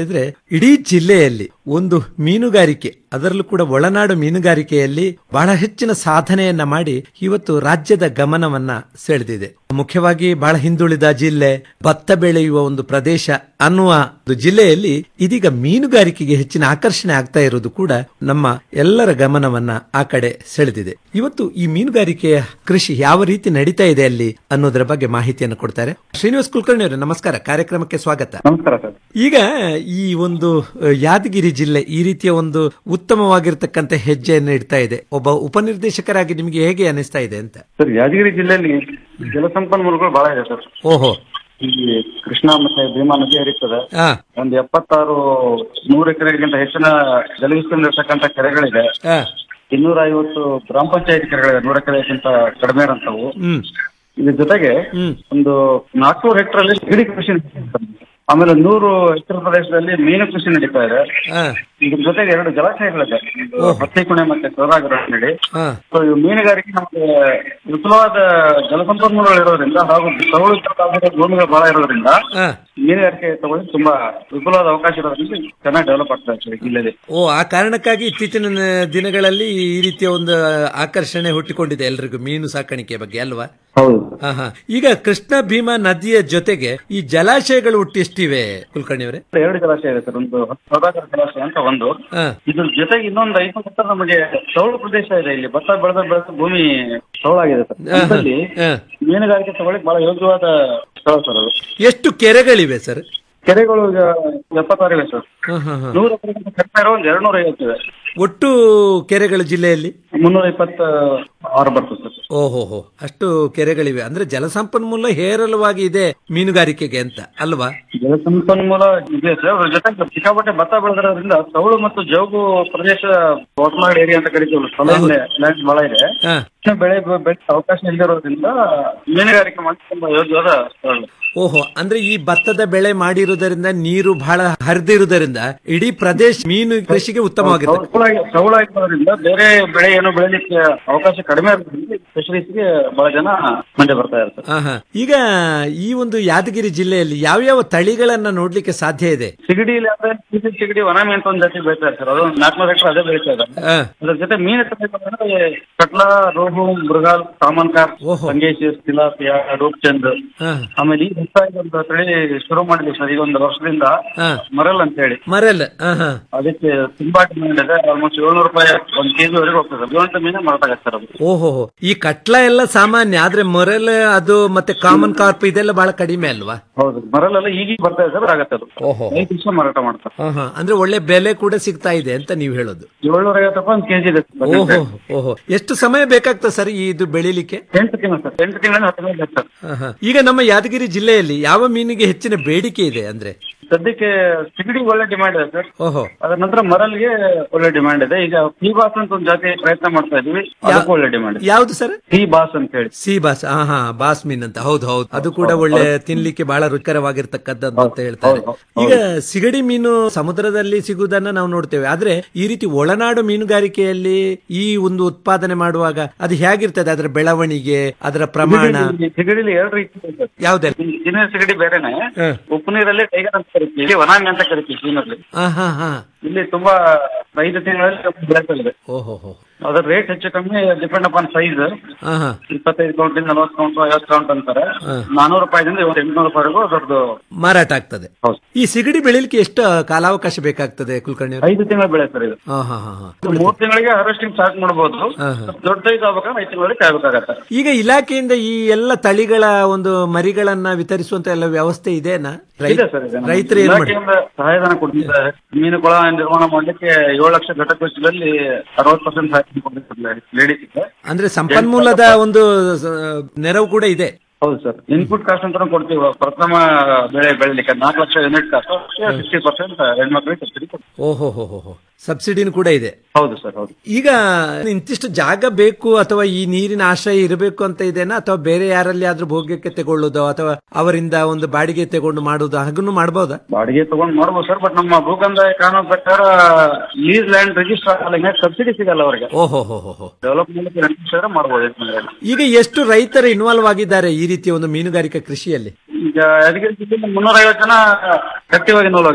ಇಡೀ ಜಿಲ್ಲೆಯಲ್ಲಿ ಒಂದು ಮೀನುಗಾರಿಕೆ ಅದರಲ್ಲೂ ಕೂಡ ಒಳನಾಡು ಮೀನುಗಾರಿಕೆಯಲ್ಲಿ ಬಹಳ ಹೆಚ್ಚಿನ ಸಾಧನೆಯನ್ನ ಮಾಡಿ ಇವತ್ತು ರಾಜ್ಯದ ಗಮನವನ್ನ ಸೆಳೆದಿದೆ ಮುಖ್ಯವಾಗಿ ಬಹಳ ಹಿಂದುಳಿದ ಜಿಲ್ಲೆ ಭತ್ತ ಬೆಳೆಯುವ ಒಂದು ಪ್ರದೇಶ ಅನ್ನುವ ಒಂದು ಜಿಲ್ಲೆಯಲ್ಲಿ ಇದೀಗ ಮೀನುಗಾರಿಕೆಗೆ ಹೆಚ್ಚಿನ ಆಕರ್ಷಣೆ ಆಗ್ತಾ ಇರೋದು ಕೂಡ ನಮ್ಮ ಎಲ್ಲರ ಗಮನವನ್ನ ಆ ಕಡೆ ಸೆಳೆದಿದೆ ಇವತ್ತು ಈ ಮೀನುಗಾರಿಕೆಯ ಕೃಷಿ ಯಾವ ರೀತಿ ನಡೀತಾ ಇದೆ ಅಲ್ಲಿ ಅನ್ನೋದರ ಬಗ್ಗೆ ಮಾಹಿತಿಯನ್ನು ಕೊಡ್ತಾರೆ ಶ್ರೀನಿವಾಸ್ ಕುಲಕರ್ಣಿ ಅವರೇ ನಮಸ್ಕಾರ ಕಾರ್ಯಕ್ರಮಕ್ಕೆ ಸ್ವಾಗತ ನಮಸ್ಕಾರ ಸರ್ ಈಗ ಈ ಒಂದು ಅಹ್, ಯಾದಗಿರಿ ಜಿಲ್ಲೆ ಈ ರೀತಿಯ ಒಂದು ಉತ್ತಮವಾಗಿರ್ತಕ್ಕಂಥ ಹೆಜ್ಜೆಯನ್ನು ಇಡ್ತಾ ಇದೆ ಒಬ್ಬ ಉಪನಿರ್ದೇಶಕರಾಗಿ ನಿಮಗೆ ಹೇಗೆ ಅನಿಸ್ತಾ ಇದೆ ಅಂತ ಸರ್ ಯಾದಗಿರಿ ಜಿಲ್ಲೆಯಲ್ಲಿ ಜಲಸಂಪನ್ಮೂಲಗಳು ಬಹಳ ಇದೆ ಸರ್ ಓಹೋ ಇಲ್ಲಿ ಕೃಷ್ಣಾ ಮತ್ತೆ ಭೀಮಾ ನದಿ ಹರಿತದೆ ಹಾ ಒಂದು ಎಪ್ಪತ್ತಾರು ನೂರು ಎಕರೆಗಿಂತ ಹೆಚ್ಚಿನ ಜಲವಿಸ್ತೀರ್ಣ ಇರ್ತಕ್ಕಂಥ ಕೆರೆಗಳಿದೆ ಹಾ ಇನ್ನೂರ ಐವತ್ತು ಗ್ರಾಮ ಪಂಚಾಯತ್ ಕೆರೆಗಳಿದೆ ನೂರ ಎಕರೆಗಿಂತ ಕಡಿಮೆ ಇರೋಂಥವು ಹ್ಮ್ ಇದ್ರ ಜೊತೆಗೆ ಒಂದು ನಾಲ್ಕೂರು ಹೆಕ್ಟರ್ ಅಲ್ಲಿ ಸಿಗಡಿ ಕೃಷಿ ನಡೀತಾ ಇದೆ. ಆಮೇಲೆ ನೂರು ಹೆಕ್ಟರ್ ಪ್ರದೇಶದಲ್ಲಿ ಮೀನು ಕೃಷಿ ನಡೀತಾ ಇದೆ ಹಾ ಇದ್ರ ಜೊತೆಗೆ ಎರಡು ಜಲಾಶಯಗಳಿದೆ ಒಂದು ಹತ್ತಿಕುಣೆ ಮತ್ತೆ ಸೌರಾಗರ ನಡಿ ಹಾ ಸೊ ಇವು ಮೀನುಗಾರಿಕೆ ನಮಗೆ ವಿಪುಲವಾದ ಜಲಸಂಪನ್ಮೂಲಗಳು ಇರೋದ್ರಿಂದ ಹಾಗೂ ತಗೊಳ್ಳು ಭೂಮಿಗಳು ಬಹಳ ಇರೋದ್ರಿಂದ ಹಾ ಮೀನುಗಾರಿಕೆ ತಗೊಳ್ಳಿ ತುಂಬಾ ವಿಪುಲವಾದ ಅವಕಾಶ ಇರೋದ್ರಿಂದ ಚೆನ್ನಾಗಿ ಡೆವಲಪ್ ಆಗ್ತಾ ಇದೆ ಸರ್ ಜಿಲ್ಲೆಯಲ್ಲಿ ಓ ಆ ಕಾರಣಕ್ಕಾಗಿ ಇತ್ತೀಚಿನ ನ- ದಿನಗಳಲ್ಲಿ ಈ ರೀತಿಯ ಒಂದು ಆಕರ್ಷಣೆ ಹುಟ್ಟಿಕೊಂಡಿದೆ ಎಲ್ರಿಗೂ ಮೀನು ಸಾಕಾಣಿಕೆ ಬಗ್ಗೆ ಅಲ್ವಾ ಹೌದು ಹಾ ಹಾ ಈಗ ಕೃಷ್ಣ ಭೀಮಾ ನದಿಯ ಜೊತೆಗೆ ಈ ಜಲಾಶಯಗಳು ಹುಟ್ಟಿಷ್ಟಿವೆ ಕುಲಕರ್ಣಿ ಅವರೇ ಎರಡು ಜಲಾಶಯ ಇದೆ ಸರ್ ಒಂದು ಸೌದಾಗರ ಜಲಾಶಯ ಅಂತ ಒಂದು ಹಾ ಇದ್ರ ಜೊತೆಗೆ ಇನ್ನೊಂದು ಐದು ಹತ್ತಿರ ನಮಗೆ ಸೌಳು ಪ್ರದೇಶ ಇದೆ ಇಲ್ಲಿ ಭತ್ತ ಬೆಳೆದ ಬೆಳೆದ ಭೂಮಿ ಸೌಳಾಗಿದೆ ಸರ್ ಹಾ, ಹಾ, ಅಂತಲ್ಲಿ ಹಾ. ಮೀನುಗಾರಿಕೆ ತಗೊಳ್ಳಿ ಬಹಳ ಯೋಗ್ಯವಾದ ಸ್ಥಳ ಸರ್ ಅದು ಎಷ್ಟು ಕೆರೆಗಳಿವೆ ಸರ್ ಕೆರೆಗಳು ಈಗ ಎಪ್ಪತ್ತಾರು ಇವೆ ಸರ್ ಹಾ, ಹಾ, ಹಾ. ನೂರ ಎಕರೆಗಿಂತ ಕಡಿಮೆ ಇರೋ ಒಂದು ಎರಡು ನೂರ ಐವತ್ತು ಇದೆ ಒಟ್ಟು ಕೆರೆಗಳು ಜಿಲ್ಲೆಯಲ್ಲಿ ಮುನ್ನೂರ ಇಪ್ಪತ್ತ ಆರು ಬರ್ತದೆ ಸರ್ ಓಹೋ ಹೋ ಅಷ್ಟು ಕೆರೆಗಳಿವೆ ಅಂದ್ರೆ ಜಲಸಂಪನ್ಮೂಲ ಹೇರಳವಾಗಿ ಇದೆ ಮೀನುಗಾರಿಕೆಗೆ ಅಂತ ಅಲ್ವಾ ಜಲಸಂಪನ್ಮೂಲ ಇದೆ ಸರ್ ಅದ್ರ ಜೊತೆಗೆ ಸಿಕ್ಕಾಪಟ್ಟೆ ಭತ್ತ ಬೆಳೆದಿರೋದ್ರಿಂದ ಸೌಳು ಮತ್ತು ಜೌಗು ಪ್ರದೇಶ ವಾಟರ್ನಾಡ್ ಏರಿಯಾ ಅಂತ ಕರಿತೀವಲ್ಲ ಸೊಲೈನ್ ಲ್ಯಾಂಡ್ ಬಹಳ ಇದೆ ಹಾ. ಇನ್ನು ಬೆಳೆ ಬೆಳೆ ಅವಕಾಶ ಇಲ್ಲದಿರೋದ್ರಿಂದ ಮೀನುಗಾರಿಕೆ ಮಾಡಿ ತುಂಬಾ ಯೋಗ್ಯವಾದ ಸ್ಥಳ ಓಹೋ ಅಂದ್ರೆ ಈ ಭತ್ತದ ಬೆಳೆ ಮಾಡಿರುವುದರಿಂದ ನೀರು ಬಹಳ ಹರಿದಿರುವುದರಿಂದ ಇಡೀ ಪ್ರದೇಶ ಮೀನು ಕೃಷಿಗೆ ಉತ್ತಮವಾಗಿರುತ್ತೆ ಸೌಳಾಗಿ ಸೌಳಾಗಿರೋದ್ರಿಂದ ಬೇರೆ ಬೆಳೆ ಏನು ಬೆಳೆಯಲಿಕ್ಕೆ ಅವಕಾಶ ಕಡಿಮೆ ಇರೋದ್ರಿಂದ ಫಿಶರೀಸ್ಗೆ ಬಹಳ ಜನ ಮಂದಿ ಬರ್ತಾ ಇರ್ತಾರೆ ಆಹಾ. ಈಗ ಈ ಒಂದು ಯಾದಗಿರಿ ಜಿಲ್ಲೆಯಲ್ಲಿ ಯಾವ್ಯಾವ ತಳಿಗಳನ್ನ ನೋಡ್ಲಿಕ್ಕೆ ಸಾಧ್ಯ ಇದೆ ಸಿಗಡಿಲಿ ಅಂದ್ರೆ ಸಿಗಡಿ ಸಿಗಡಿ ವನಾಮಿ ಅಂತ ಒಂದು ಜಾತಿ ಬೆಳಿತಾರೆ ಸರ್ ಅದು ನಾಲ್ಕುನೂರು ಎಕರೆ ಅದೇ ಬೆಳೀತಾ ಇದ್ದಾರೆ ಆ, ಅದ್ರ ಜೊತೆ ಮೀನು ತಳಿಗಳಂದ್ರೆ ಕಟ್ಲಾ ರೋಹು ಮೃಗಾಲ್ ಕಾಮನ್ಕಾರ್ ಸಂಗೇಶ್ ತಿಲಾಪಿಯಾ ರೂಪ್ಚಂದ್ ಆ, ಆಮೇಲೆ ಈಗ ಹೊಸದಾಗಿ ಒಂದು ತಳಿ ಶುರು ಮಾಡಿದ್ವಿ ಸರ್ ಈಗ ಒಂದು ವರ್ಷದಿಂದ ಆ. ಮರಲ್ ಅಂತ ಹೇಳಿ ಮರಲ್ ಆಹಾ. ಅದಕ್ಕೆ ತುಂಬಾ ಡಿಮ್ಯಾಂಡ್ ಇದೆ ಆಲ್ಮೋಸ್ಟ್ ಏಳ್ನೂರು ರೂಪಾಯಿ ಒಂದು ಕೆಜಿ ವರೆಗೂ ಹೋಗ್ತದೆ ಜೀವಂತ ಮೀನೇ ಮಾರಾಟ ಸರ್ ಅದು ಓಹೋ ಈ ಕಟ್ಲ ಎಲ್ಲ ಸಾಮಾನ್ಯ ಆದ್ರೆ ಮೊರೆಲ್ ಅದು ಮತ್ತೆ ಕಾಮನ್ ಕಾರ್ಪ್ ಇದೆಲ್ಲ ಬಹಳ ಕಡಿಮೆ ಅಲ್ವಾ ಹೌದು ಮರಲ್ ಎಲ್ಲ ಈಗೀಗ ಬರ್ತಾ ಇದೆ ಸರ್ ಆಗತ್ತೆ ಅದು ಓಹೋ ಐದು ದಿವಸ ಮಾರಾಟ ಮಾಡ್ತಾರೆ ಆಹಾ. ಅಂದ್ರೆ ಒಳ್ಳೆ ಬೆಲೆ ಕೂಡ ಸಿಗ್ತಾ ಇದೆ ಅಂತ ನೀವು ಹೇಳೋದು ಏಳ್ನೂರ ಐವತ್ತು ರೂಪಾಯಿ ಒಂದು ಕೆಜಿ ಇದೆ ಸರ್. ಓಹೋ ಓಹೋ ಎಷ್ಟು ಸಮಯ ಬೇಕಾಗ್ತದೆ ಸರ್ ಈ ಇದು ಬೆಳಿಲಿಕ್ಕೆ ಎಂಟು ತಿಂಗಳು ಸರ್ ಎಂಟು ತಿಂಗಳಿಂದ ಹತ್ತು ತಿಂಗಳು ಬೇಕು ಸರ್ ಆಹಾ. ಈಗ ನಮ್ಮ ಯಾದಗಿರಿ ಜಿಲ್ಲೆಯಲ್ಲಿ ಯಾವ ಮೀನಿಗೆ ಹೆಚ್ಚಿನ ಬೇಡಿಕೆ ಇದೆ ಅಂದ್ರೆ ಸದ್ಯಕ್ಕೆ ಸಿಗಡಿ ಒಳ್ಳೆ ಡಿಮ್ಯಾಂಡ್ ಇದೆ ಸರ್ ಓಹೋ ಅದರ ನಂತರ ಮರಲ್ಗೆ ಒಳ್ಳೆ ಡಿಮ್ಯಾಂಡ್ ಇದೆ ಈಗ ಸಿ ಬಾಸ್ ಅಂತ ಒಂದು ಜಾತಿ ಪ್ರಯತ್ನ ಮಾಡ್ತಾ ಇದೀವಿ ಅದಕ್ಕೂ ಒಳ್ಳೆ ಡಿಮ್ಯಾಂಡ್ ಇದೆ ಯಾವ್ದು ಸರ್ ಸಿ ಬಾಸ್ ಅಂತ ಹೇಳಿ ಸಿ ಬಾಸ್ ಹಾ ಹಾ ಬಾಸ್ ಮೀನ್ ಅಂತ ಹೌದು ಹೌದು ಅದು ಕೂಡ ಒಳ್ಳೆ ತಿನ್ಲಿಕ್ಕೆ ಬಹಳ ರುಚಿಕರವಾಗಿರ್ತಕ್ಕದ್ದು ಅಂತ ಹೇಳ್ತಾರೆ ಈಗ ಸಿಗಡಿ ಮೀನು ಸಮುದ್ರದಲ್ಲಿ ಸಿಗುವುದನ್ನ ನಾವು ನೋಡ್ತೇವೆ ಆದ್ರೆ ಈ ರೀತಿ ಒಳನಾಡು ಮೀನುಗಾರಿಕೆಯಲ್ಲಿ ಈ ಒಂದು ಉತ್ಪಾದನೆ ಮಾಡುವಾಗ ಅದು ಹೇಗಿರ್ತದೆ ಅದರ ಬೆಳವಣಿಗೆ ಅದರ ಪ್ರಮಾಣ ಸಿಗಡಿ- ಸಿಗಡಿಲಿ ಎರಡು ರೀತಿ ಇದೆ ಸರ್ ಯಾವ್ದೆಲ್ಲ ದಿನ ಸಿಗಡಿ ಬೇರೆನೆ ಹ. ಉಪ್ಪು ನೀರಲ್ಲಿ ಟೈಗರ್ ಅಂತ ಕರಿತೀವಿ ಇಲ್ಲಿ ವನಾಮಿ ಅಂತ ಕರಿತೀವಿ ಚೀನಲ್ಲಿ ಹಾ ಹಾ ಹಾ ಇಲ್ಲಿ ತುಂಬಾ ಐದು ತಿಂಗಳಲ್ಲಿ ಬೆಳೀತಾ ಇದೆ ಓಹೋ ಹೋ ಅದ್ರ ರೇಟ್ ಹೆಚ್ಚು ಕಮ್ಮಿ ಡಿಪೆಂಡ್ ಅಪಾನ್ ಸೈಜ್ ಹಾ ಹಾ ಇಪ್ಪತ್ತೈದು ಕೌಂಟ್ ನಲವತ್ತು ಕೌಂಟ್ ಐವತ್ತು ಕೌಂಟ್ ಅಂತಾರೆ ಹ. ನಾನೂರು ರೂಪಾಯಿದಿಂದ ಇವತ್ತು ಎಂಟುನೂರು ರೂಪಾಯಿವರೆಗೂ ಅದರದ್ದು ಮಾರಾಟ ಆಗ್ತದೆ ಹೌದು. ಈ ಸಿಗಡಿ ಬೆಳಿಲಿಕ್ಕೆ ಎಷ್ಟು ಕಾಲಾವಕಾಶ ಬೇಕಾಗ್ತದೆ ಕುಲಕರ್ಣಿ ಅವರೇ? ಐದು ತಿಂಗಳು ಬೆಳೆ ಸರ್ ಇದು ಹಾ ಹಾ ಹಾ ಹಾ ಮೂರ್ ತಿಂಗಳಿಗೆ ಹಾರ್ವೆಸ್ಟಿಂಗ್ ಸ್ಟಾರ್ಟ್ ಮಾಡಬಹುದು ಹಾ, ಹಾ. ದೊಡ್ಡ ಸೈಜ್ ಆಗ್ಬೇಕಂದ್ರೆ ಐದು ತಿಂಗಳಿಗೆ ಕಾಯ್ಬೇಕಾಗತ್ತೆ ಈಗ ಇಲಾಖೆಯಿಂದ ಈ ಎಲ್ಲ ತಳಿಗಳ ಒಂದು ಮರಿಗಳನ್ನ ವಿತರಿಸುವಂತ ಎಲ್ಲ ವ್ಯವಸ್ಥೆ ಇದೆನಾ ರೈ- ಇದೆ ಸರ್ ಇದೆ. ನಮ್ಮ ರೈತರು ಏನ್ ಮಾಡಿ ಇಲಾಖೆಯಿಂದ ಸಹಾಯಧನ ಕೊಡ್ತಿದ್ದಾರೆ ಮೀನು ಕೊಳ ನಿರ್ಮಾಣ ಮಾಡ್ಲಿಕ್ಕೆ ಏಳು ಲಕ್ಷ ಘಟಕ ವೆಚ್ಚದಲ್ಲಿ ಅರವತ್ತು ಪರ್ಸೆಂಟ್ ಸಹಾಯ ಕೊಡ್ತಿದ್ದಾರೆ ಲೇಡೀಸ್ಗೆ ಅಂದ್ರೆ ಸಂಪನ್ಮೂಲದ ಒಂದು ಸ- ನೆರವು ಕೂಡ ಇದೆ ಹೌದು ಸರ್ ಇನ್ಪುಟ್ ಕಾಸ್ಟ್ ಅಂತ ಕೊಡ್ತೀವಿ ಪ್ರಥಮ ಬೆಳೆ ಬೆಳಿಲಿಕ್ಕೆ ನಾಲ್ಕು lakh unit cost sixty percent ಹೆಣ್ಮಕ್ಳಿಗೆ ಸಬ್ಸಿಡಿ ಕೊಡ್ತೀವಿ ಓಹೋ ಹೋ ಹೋ ಹೋ ಸಬ್ಸಿಡಿನೂ ಕೂಡ ಇದೆ ಹೌದು ಸರ್ ಹೌದು ಈಗ ಇಂತಿಷ್ಟು ಜಾಗ ಬೇಕು ಅಥವಾ ಈ ನೀರಿನ ಆಶ್ರಯ ಇರಬೇಕು ಅಂತ ಇದೆನಾ ಅಥವಾ ಬೇರೆ ಯಾರಲ್ಲಿ ಆದ್ರೂ ಭೋಗ್ಯಕ್ಕೆ ತಗೊಳ್ಳೋದು ಅಥವಾ ಅವರಿಂದ ಒಂದು ಬಾಡಿಗೆ ತಗೊಂಡು ಮಾಡುದು ಹಾಗನ್ನು ಮಾಡಬಹುದಾ ಬಾಡಿಗೆ ತಗೊಂಡ್ ಮಾಡ್ಬೋದು ಸರ್ ಬಟ್ ನಮ್ಮ ಭೂಕಂದಾಯ ಕಾನೂನು ಪ್ರಕಾರ ಲೀಸ್ ಲ್ಯಾಂಡ್ ರಿಜಿಸ್ಟರ್ ಆಗಲ್ಲ ಸಬ್ಸಿಡಿ ಸಿಗಲ್ಲ ಅವರಿಗೆ ಓಹೋ ಹೋ ಹೋ ಹೋ ಡೆವಲಪ್ ಮಾಡಲಿಕ್ಕೆ ರಿಜಿಸ್ಟರ್ ಮಾಡ್ಬೋದು ಯಾಕಂದ್ರೆ ಈಗ ಎಷ್ಟು ರೈತರು ಇನ್ವಾಲ್ವ್ ಆಗಿದ್ದಾರೆ ಈ ರೀತಿಯ ಒಂದು ಮೀನುಗಾರಿಕಾ ಕೃಷಿಯಲ್ಲಿ ಈಗ ಯಾದಗಿರಿ ಜಿಲ್ಲೆಯಲ್ಲಿ ಮುನ್ನೂರ ಐವತ್ತು ಜನ ಆಕ್ಟಿವ್ ಆಗಿ ಇನ್ವಾಲ್ವ್ ಆಗಿದ್ದಾರೆ ಸರ್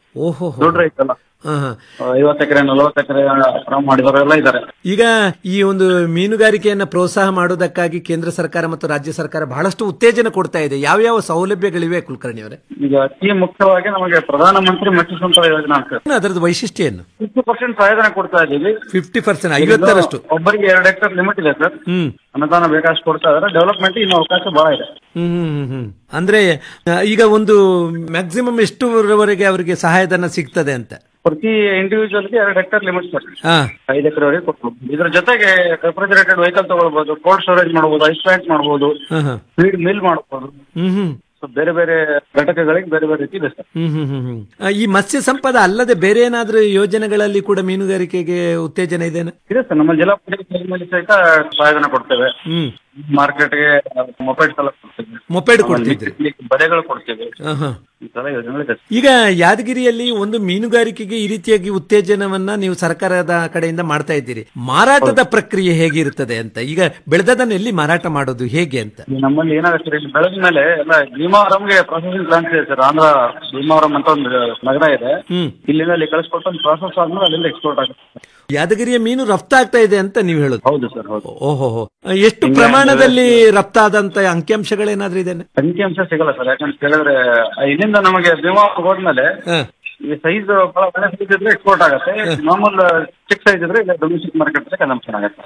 ಓಹೋ ದೊಡ್ಡ ರೈತಲ್ಲ ಹಾ, ಹಾ. ಐವತ್ತು ಎಕರೆ ನಲವತ್ತು ಎಕರೆ ಮಾಡಿದವರೆಲ್ಲ ಇದ್ದಾರೆ ಈಗ ಈ ಒಂದು ಮೀನುಗಾರಿಕೆಯನ್ನ ಪ್ರೋತ್ಸಾಹ ಮಾಡೋದಕ್ಕಾಗಿ ಕೇಂದ್ರ ಸರ್ಕಾರ ಮತ್ತು ರಾಜ್ಯ ಸರ್ಕಾರ ಬಹಳಷ್ಟು ಉತ್ತೇಜನ ಕೊಡ್ತಾ ಇದೆ ಯಾವ್ಯಾವ ಸೌಲಭ್ಯಗಳಿವೆ ಕುಲಕರ್ಣಿ ಅವರೇ ಈಗ ಅತಿ ಮುಖ್ಯವಾಗಿ ನಮಗೆ ಪ್ರಧಾನಮಂತ್ರಿ ಮತ್ಸ್ಯ ಸಂಪದ ಯೋಜನಾ ಅಂತ ಅದರದ್ದು ವೈಶಿಷ್ಟ್ಯ ಏನು ಫಿಫ್ಟಿ ಪರ್ಸೆಂಟ್ ಸಹಾಯಧನ ಕೊಡ್ತಾ ಇದ್ದೀವಿ ಫಿಫ್ಟಿ ಪರ್ಸೆಂಟ್ ಐವತ್ತರಷ್ಟು ಒಬ್ಬರಿಗೆ ಎರಡು ಹೆಕ್ಟರ್ ಲಿಮಿಟ್ ಇದೆ ಸರ್ ಹ್ಮ್ ಅನುದಾನ ಬೇಕಾಷ್ಟು ಕೊಡ್ತಾ ಇದಾರೆ ಡೆವಲಪ್ಮೆಂಟ್ ಇನ್ನು ಅವಕಾಶ ಬಹಳ ಇದೆ ಹ್ಮ್ ಹ್ಮ್, ಹ್ಮ್, ಹ್ಮ್. ಅಂದ್ರೆ ಆ, ಈಗ ಒಂದು ಮ್ಯಾಕ್ಸಿಮಮ್ ಎಷ್ಟುವರೆಗೆ ಅವರಿಗೆ ಸಹಾಯಧನ ಸಿಗ್ತದೆ ಅಂತ ಪ್ರತಿ ಇಂಡಿವಿಜುವಲ್ಗೆ ಎರಡು ಹೆಕ್ಟರ್ ಲಿಮಿಟ್ ಸರ್ ಹಾ ಐದು ಎಕರೆವರೆಗೆ ಕೊಡ್ಬೋದು ಇದ್ರ ಜೊತೆಗೆ ರೆಫ್ರಿಜರೇಟೆಡ್ ವೆಹಿಕಲ್ ತಗೊಳ್ಬಹುದು ಕೋಲ್ಡ್ ಸ್ಟೋರೇಜ್ ಮಾಡಬಹುದು ಐಸ್ ಪ್ಲಾಂಟ್ ಮಾಡಬಹುದು ಹಾ, ಹಾ. ಫೀಡ್ ಮಿಲ್ ಮಾಡಬಹುದು ಹ್ಮ್ ಹ್ಮ್ ಸೊ ಬೇರೆ ಬೇರೆ ಘಟಕಗಳಿಗೆ ಬೇರೆ ಬೇರೆ ರೀತಿ ಇದೆ ಸರ್ ಹ್ಮ್ ಹ್ಮ್ ಹ್ಮ್ ಹ್ಮ್. ಆ, ಈ ಮತ್ಸ್ಯ ಸಂಪದ ಅಲ್ಲದೆ ಬೇರೆ ಏನಾದ್ರೂ ಯೋಜನೆಗಳಲ್ಲಿ ಕೂಡ ಮೀನುಗಾರಿಕೆಗೆ ಉತ್ತೇಜನ ಇದೆನಾ ಇದೆ ಸರ್ ನಮ್ಮ ಜಿಲ್ಲಾ ಪಂಚಾಯತ್ ಸಹಿತ ಸಹಾಯಧನ ಕೊಡ್ತೇವೆ ಹ್ಮ್ ಮಾರ್ಕೆಟ್ಗೆ ಮೊಪೈಡ್ ಎಲ್ಲ ಕೊಡ್ತೇವೆ ಮೊಪೆಡ್ ಆಮೇಲೆ ಕೊಡ್ತಿದ್ರಿ ಬಿಸ್ಲಿಕ್ಕೆ ಬಲೆಗಳು ಕೊಡ್ತೇವೆ ಹಾ, ಹಾ. ಈ ತರ ಯೋಜನೆಗಳಿದೆ ಸರ್. ಈಗ ಯಾದಗಿರಿಯಲ್ಲಿ ಒಂದು ಮೀನುಗಾರಿಕೆಗೆ ಈ ರೀತಿಯಾಗಿ ಉತ್ತೇಜನವನ್ನ ನೀವು ಸರ್ಕಾರದ ಕಡೆಯಿಂದ ಮಾಡ್ತಾ ಇದ್ದೀರಿ ಮಾರಾಟದ ಪ್ರಕ್ರಿಯೆ ಹೇಗಿರುತ್ತದೆ ಅಂತ ಈಗ ಬೆಳೆದದನ್ನ ಎಲ್ಲಿ ಮಾರಾಟ ಮಾಡೋದು ಹೇಗೆ ಅಂತ ಈ ನಮ್ಮಲ್ಲಿ ಏನಾಗುತ್ತೆ ಇಲ್ಲಿ ಬೆಳೆದ ಮೇಲೆ ಎಲ್ಲ ಭೀಮಾವರಂಗೆ ಪ್ರೊಸೆಸಿಂಗ್ ಪ್ಲಾಂಟ್ ಇದೆ ಸರ್ ಆಂಧ್ರ ಭೀಮಾವರಂ ಅಂತ ಒಂದು ನಗರ ಇದೆ ಹ್ಮ್ ಇಲ್ಲಿಂದ ಅಲ್ಲಿ ಕಳಿಸ್ಕೊಟ್ಟು ಒಂದು ಪ್ರಾಸೆಸ್ ಆದ್ಮೇಲೆ ಅಲ್ಲಿಂದ ಎಕ್ಸ್ಪೋರ್ಟ್ ಆಗುತ್ತೆ ಯಾದಗಿರಿಯ ಮೀನು ರಫ್ತಾಗ್ತಾ ಇದೆ ಅಂತ ನೀವು ಹೇಳುದು ಹೌದು ಸರ್ ಹೌದು ಓಹೋ ಎಷ್ಟು ಪ್ರಮಾಣದಲ್ಲಿ ರಫ್ತಾದಂತ ಅಂಕಿಅಂಶಗಳೇನಾದ್ರೂ ಇದೆ ಅಂಕಿಅಂಶ ಸಿಗಲ್ಲ ಸರ್ ಯಾಕಂತ ಕೇಳಿದ್ರೆ ಆ ಇಲ್ಲಿಂದ ನಮಗೆ ಭೀಮಾವರ ಹೋದ್ಮೇಲೆ ಈ ಸೈಜ್ ಬಹಳ ಒಳ್ಳೆ ಸೈಜ್ ಇದ್ರೆ ಎಕ್ಸ್ಪೋರ್ಟ್ ಆಗುತ್ತೆ ನಾರ್ಮಲ್ ಚಿಕ್ಕ ಸೈಜ್ ಇದ್ರೆ ಇಲ್ಲ ಡೊಮೆಸ್ಟಿಕ್ ಮಾರ್ಕೆಟ್ ಕನ್ಸಂಪ್ಷನ್ ಆಗುತ್ತೆ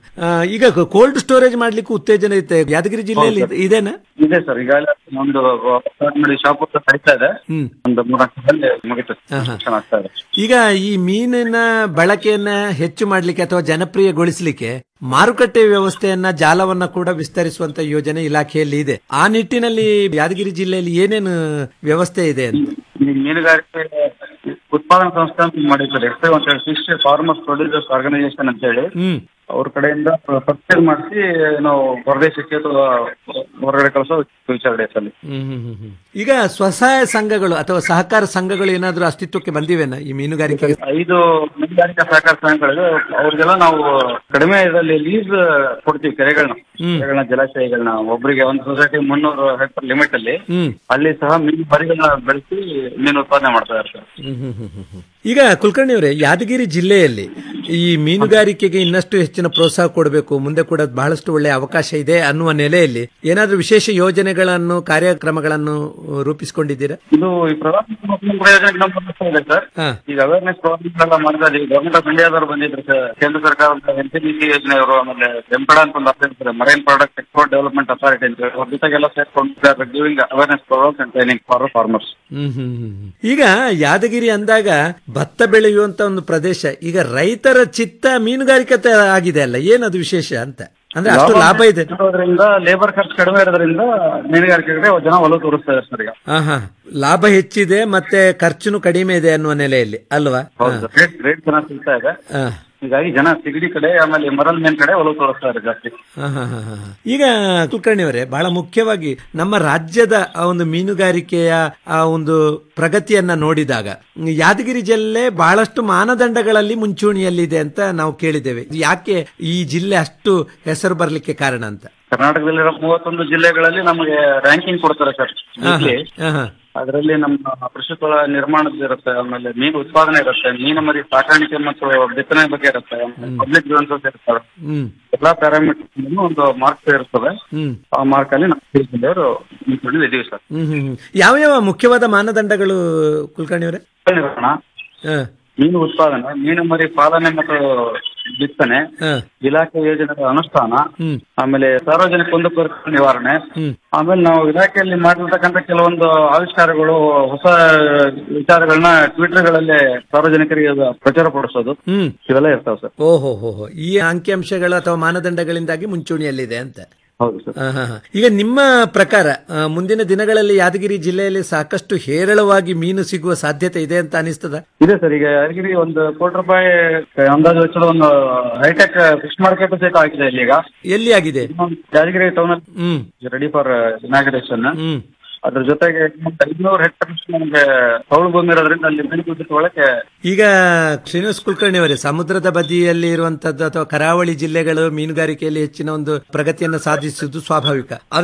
ಈಗ ಕೋಲ್ಡ್ ಸ್ಟೋರೇಜ್ ಮಾಡ್ಲಿಕ್ಕೆ ಉತ್ತೇಜನ ಐತೆ ಯಾದಗಿರಿ ಜಿಲ್ಲೆಯಲ್ಲಿ ಹೌದು. ಇದೇನಾ ಇದೆ ಸರ್ ಈಗಾಗಲೇ ಒಂದು ಸ್ಟಾರ್ಟ್ ಮಾಡಿ ಶಾಪ್ ನಡೀತಾ ಇದೆ ಹ್ಮ್ ಒಂದು ಮೂರ್ನಾಲ್ಕು ಮುಗಿತು ಕನ್ಸ್ಟ್ರಕ್ಷನ್ ಆಗ್ತಾ ಇದೆ ಈಗ ಈ ಮೀನಿನ ಬಳಕೆಯನ್ನ ಹೆಚ್ಚು ಮಾಡ್ಲಿಕ್ಕೆ ಅಥವಾ ಜನಪ್ರಿಯಗೊಳಿಸಲಿಕ್ಕೆ ಮಾರುಕಟ್ಟೆ ವ್ಯವಸ್ಥೆಯನ್ನ ಜಾಲವನ್ನ ಕೂಡ ವಿಸ್ತರಿಸುವಂತ ಯೋಜನೆ ಇಲಾಖೆಯಲ್ಲಿ ಇದೆ ಆ ನಿಟ್ಟಿನಲ್ಲಿ ಯಾದಗಿರಿ ಜಿಲ್ಲೆಯಲ್ಲಿ ಏನೇನು ವ್ಯವಸ್ಥೆ ಇದೆ ಅಂತ ಈ ಮೀನುಗಾರಿಕೆ ಉತ್ಪಾದನಾ ಸಂಸ್ಥೆ ಅಂತ ಮಾಡಿದ್ದಾರೆ ಎಫ್ ಅಂತ ಹೇಳಿ ಫಿಶ್ ಫಾರ್ಮರ್ಸ್ ಪ್ರೊಡ್ಯೂಸರ್ಸ್ ಆರ್ಗನೈಸೇಷನ್ ಅಂತ ಹೇಳಿ ಹ್ಮ್ ಅವ್ರ ಕಡೆಯಿಂದ ಪರ್ಚೇಸ್ ಮಾಡಿಸಿ ನಾವು ಹೊರದೇಶಕ್ಕೆ ಅಥವಾ ಹೊರಗಡೆ ಕಳಿಸೋ ಫ್ಯೂಚರ್ ಡೇಸ್ ಅಲ್ಲಿ ಹ್ಮ್ ಹ್ಮ್ ಹ್ಮ್ ಹ್ಮ್. ಈಗ ಸ್ವಸಹಾಯ ಸಂಘಗಳು ಅಥವಾ ಸಹಕಾರ ಸಂಘಗಳು ಏನಾದ್ರೂ ಅಸ್ತಿತ್ವಕ್ಕೆ ಬಂದಿವೆನಾ ಈ ಮೀನುಗಾರಿಕೆಗೆ ಐದು ಮೀನುಗಾರಿಕಾ ಸಹಕಾರ ಸಂಘಗಳಿದೆ ಅವ್ರಿಗೆಲ್ಲ ನಾವು ಕಡಿಮೆ ಇದರಲ್ಲಿ ಲೀಸ್ ಕೊಡ್ತೀವಿ ಕೆರೆಗಳನ್ನ ಕೆರೆಗಳನ್ನ ಜಲಾಶಯಗಳನ್ನ ಒಬ್ಬರಿಗೆ ಒಂದು ಸೊಸೈಟಿ ಮುನ್ನೂರು ಹೆಕ್ಟರ್ ಲಿಮಿಟ್ ಅಲ್ಲಿ ಹ್ಮ್ ಅಲ್ಲಿ ಸಹ ಮೀನು ಮರಿಗಳನ್ನ ಬೆಳೆಸಿ ಮೀನು ಉತ್ಪಾದನೆ ಮಾಡ್ತಾ ಇರ್ತಾರೆ ಹ್ಮ್ ಹ್ಮ್ ಹ್ಮ್ ಹ್ಮ್ ಹ್ಮ್. ಈಗ ಕುಲಕರ್ಣಿ ಅವರೇ ಯಾದಗಿರಿ ಜಿಲ್ಲೆಯಲ್ಲಿ ಈ ಮೀನುಗಾರಿಕೆಗೆ ಇನ್ನಷ್ಟು ಹೆಚ್ಚಿನ ಪ್ರೋತ್ಸಾಹ ಕೊಡಬೇಕು ಮುಂದೆ ಕೂಡ ಬಹಳಷ್ಟು ಒಳ್ಳೆಯ ಅವಕಾಶ ಇದೆ ಅನ್ನುವ ನೆಲೆಯಲ್ಲಿ ಏನಾದ್ರೂ ವಿಶೇಷ ಯೋಜನೆಗಳನ್ನು ಕಾರ್ಯಕ್ರಮಗಳನ್ನು ಅಹ್, ರೂಪಿಸಿಕೊಂಡಿದ್ದೀರಾ ಇದು ಈ ಪ್ರಧಾನಮಂತ್ರಿ ಪ್ರಯೋಜನಕ್ಕೆ ನಮ್ಮ ಬರ್ತಾ ಇದೆ ಸರ್ ಹಾ. ಈಗ ಅವೇರ್ನೆಸ್ ಪ್ರೋಗ್ರಾಮ್ ಎಲ್ಲ ಮಾಡ್ತಾ ಇದೀವಿ ಗವರ್ಮೆಂಟ್ ಆಫ್ ಇಂಡಿಯಾದವರು ಬಂದಿದ್ರು ಸರ್ ಕೇಂದ್ರ ಸರ್ಕಾರದ ಎನ್ ಸಿ ಯೋಜನೆ ಅವರು ಆಮೇಲೆ ಎಂಪಡ ಅಂತ ಒಂದು update marine product export development authority ಅಂತ ಹೇಳಿ ಅವ್ರ ಜೊತೆಗೆಲ್ಲ ಸೇರ್ಕೊಂಡು giving awareness programmes and training for farmers ಹ್ಮ್ ಹ್ಮ್ ಹ್ಮ್ ಹ್ಮ್. ಈಗ ಯಾದಗಿರಿ ಅಂದಾಗ ಭತ್ತ ಬೆಳೆಯುವಂತ ಒಂದು ಪ್ರದೇಶ ಈಗ ರೈತರ ಚಿತ್ತ ಮೀನುಗಾರಿಕೆ ತ- ಆಗಿದೆ ಅಲ್ಲ ಏನದು ವಿಶೇಷ ಅಂತ ಅಂದ್ರೆ ಅಷ್ಟು ಲಾಭ ಇದೆ ಇರೋದ್ರಿಂದ ಲೇಬರ್ ಖರ್ಚು ಕಡಿಮೆ ಇರೋದ್ರಿಂದ ಮೀನುಗಾರಿಕೆಗೆ ಜನ ಒಲವು ತೋರಿಸ್ತಾ ಇದ್ದಾರೆ ಸರ್ ಈಗ ಹಾ ಹಾ ಲಾಭ ಹೆಚ್ಚಿದೆ ಮತ್ತೆ ಖರ್ಚುನು ಕಡಿಮೆ ಇದೆ ಅನ್ನುವ ನೆಲೆಯಲ್ಲಿ ಅಲ್ವಾ ಹೌದು ರೇಟ್ ರೇಟ್ ಚೆನ್ನಾಗಿ ಸಿಗ್ತಾ ಇದೆ ಹಾ. ಹೀಗಾಗಿ ಜನ ಸಿಗಡಿ ಕಡೆ ಆಮೇಲೆ ಮರಲ್ ಮೇನ್ ಕಡೆ ಒಲವು ತೋರಿಸ್ತಾ ಇದ್ದಾರೆ ಜಾಸ್ತಿ ಹಾ, ಹಾ, ಹಾ, ಹಾ. ಈಗ ಕುಲಕರ್ಣಿ ಅವರೇ ಬಹಳ ಮುಖ್ಯವಾಗಿ ನಮ್ಮ ರಾಜ್ಯದ ಆ ಒಂದು ಮೀನುಗಾರಿಕೆಯ ಆ ಒಂದು ಪ್ರಗತಿಯನ್ನ ನೋಡಿದಾಗ ಯಾದಗಿರಿ ಜಿಲ್ಲೆ ಬಹಳಷ್ಟು ಮಾನದಂಡಗಳಲ್ಲಿ ಮುಂಚೂಣಿಯಲ್ಲಿದೆ ಅಂತ ನಾವು ಕೇಳಿದ್ದೇವೆ ಯಾಕೆ ಈ ಜಿಲ್ಲೆ ಅಷ್ಟು ಹೆಸರು ಬರಲಿಕ್ಕೆ ಕಾರಣ ಅಂತ ಕರ್ನಾಟಕದಲ್ಲಿರೋ ಮೂವತ್ತೊಂದು ಜಿಲ್ಲೆಗಳಲ್ಲಿ ನಮಗೆ ರ್ಯಾಂಕಿಂಗ್ ಕೊಡ್ತಾರೆ ಸರ್ ಹಾ, ಇಲ್ಲಿ ಹಾ, ಹಾ. ಅದರಲ್ಲಿ ನಮ್ಮ ಕೃಷಿ ಫಲ ನಿರ್ಮಾಣದ ಇರುತ್ತೆ ಆಮೇಲೆ ಮೀನು ಉತ್ಪಾದನೆ ಇರುತ್ತೆ ಮೀನು ಮರಿ ಸಾಕಾಣಿಕೆ ಮತ್ತು ಬಿತ್ತನೆ ಬಗ್ಗೆ ಇರುತ್ತೆ ಪಬ್ಲಿಕ್ ಗ್ರೌಂಡ್ಸ್ ಇರ್ತವೆ ಹ್ಮ್ ಎಲ್ಲಾ ಪ್ಯಾರಾಮೀಟರ್ ಒಂದು ಮಾರ್ಕ್ಸ್ ಇರ್ತವೆ ಹ್ಮ್ ಆ ಮಾರ್ಕ್ ಅಲ್ಲಿ ನಮ್ಮ ಜಿಲ್ಲೆಯವರು ನಿಂತ್ಕೊಂಡಿದ್ದು ಇದೀವಿ ಸರ್ ಹ್ಮ್ ಹ್ಮ್ ಹ್ಮ್. ಯಾವ ಯಾವ ಮುಖ್ಯವಾದ ಮಾನದಂಡಗಳು ಕುಲಕರ್ಣಿ ಅವರೇ ನಿರ್ವಹಣ, ಹಾ, ಮೀನು ಉತ್ಪಾದನೆ ಮೀನು ಮರಿ ಪಾಲನೆ ಮತ್ತು ಬಿತ್ತನೆ ಹಾ. ಇಲಾಖೆ ಯೋಜನೆಗಳ ಅನುಷ್ಠಾನ ಹ್ಮ್ ಆಮೇಲೆ ಸಾರ್ವಜನಿಕ ಕುಂದುಕೊರತೆ ನಿವಾರಣೆ ಹ್ಮ್ ಆಮೇಲೆ ನಾವು ಇಲಾಖೆಯಲ್ಲಿ ಮಾಡಿರ್ತಕ್ಕಂಥ ಕೆಲವೊಂದು ಆವಿಷ್ಕಾರಗಳು ಹೊಸ ವಿಚಾರಗಳನ್ನ ಟ್ವಿಟರ್ ಗಳಲ್ಲಿ ಸಾರ್ವಜನಿಕರಿಗೆ ಅದು ಪ್ರಚಾರ ಪಡಿಸೋದು ಹ್ಮ್ ಇವೆಲ್ಲ ಇರ್ತಾವೆ ಸರ್ ಓಹೋ ಹೋ ಹೋ. ಈ ಅಂಕಿಅಂಶಗಳು ಅಥವಾ ಮಾನದಂಡಗಳಿಂದಾಗಿ ಮುಂಚೂಣಿಯಲ್ಲಿದೆ ಅಂತ ಹೌದು ಸರ್ ಆ, ಹಾ, ಹಾ. ಈಗ ನಿಮ್ಮ ಪ್ರಕಾರ ಆ, ಮುಂದಿನ ದಿನಗಳಲ್ಲಿ ಯಾದಗಿರಿ ಜಿಲ್ಲೆಯಲ್ಲಿ ಸಾಕಷ್ಟು ಹೇರಳವಾಗಿ ಮೀನು ಸಿಗುವ ಸಾಧ್ಯತೆ ಇದೆ ಅಂತ ಅನಿಸ್ತದ ಇದೆ ಸರ್ ಈಗ ಯಾದಗಿರಿ ಒಂದು ಕೋಟಿ ರೂಪಾಯಿ ಅಂದಾಜು ವೆಚ್ಚದ ಒಂದು ಹೈಟೆಕ್ ಫಿಶ್ ಮಾರ್ಕೆಟ್ ಸಹಿತ ಆಗಿದೆ ಇಲ್ಲಿ ಈಗ ಎಲ್ಲಿ ಆಗಿದೆ ಯಾದಗಿರಿ ಟೌನ್ ಹ್ಮ್ ರೆಡಿ ಫಾರ್ ಇನಾಗ್ರೇಷನ್ ಹ್ಮ್ ಅದ್ರ ಜೊತೆಗೆ ಐನೂರು ಹೆಕ್ಟರ್ ನಮಗೆ ಸೌಳು ಭೂಮಿ ಇರೋದ್ರಿಂದ ಅಲ್ಲಿ ಮೀನು ಕುದಿಕೊಳ್ಳಕ್ಕೆ ಈಗ ಶ್ರೀನಿವಾಸ್ ಕುಲಕರ್ಣಿ ಅವರೇ ಸಮುದ್ರದ ಬದಿಯಲ್ಲಿ ಇರುವಂತದ್ದು ಅಥವಾ ಕರಾವಳಿ ಜಿಲ್ಲೆಗಳು ಮೀನುಗಾರಿಕೆಯಲ್ಲಿ ಹೆಚ್ಚಿನ ಒಂದು ಪ್ರಗತಿಯನ್ನು ಸಾಧಿಸುವುದು ಸ್ವಾಭಾವಿಕ ಆದ್ರೆ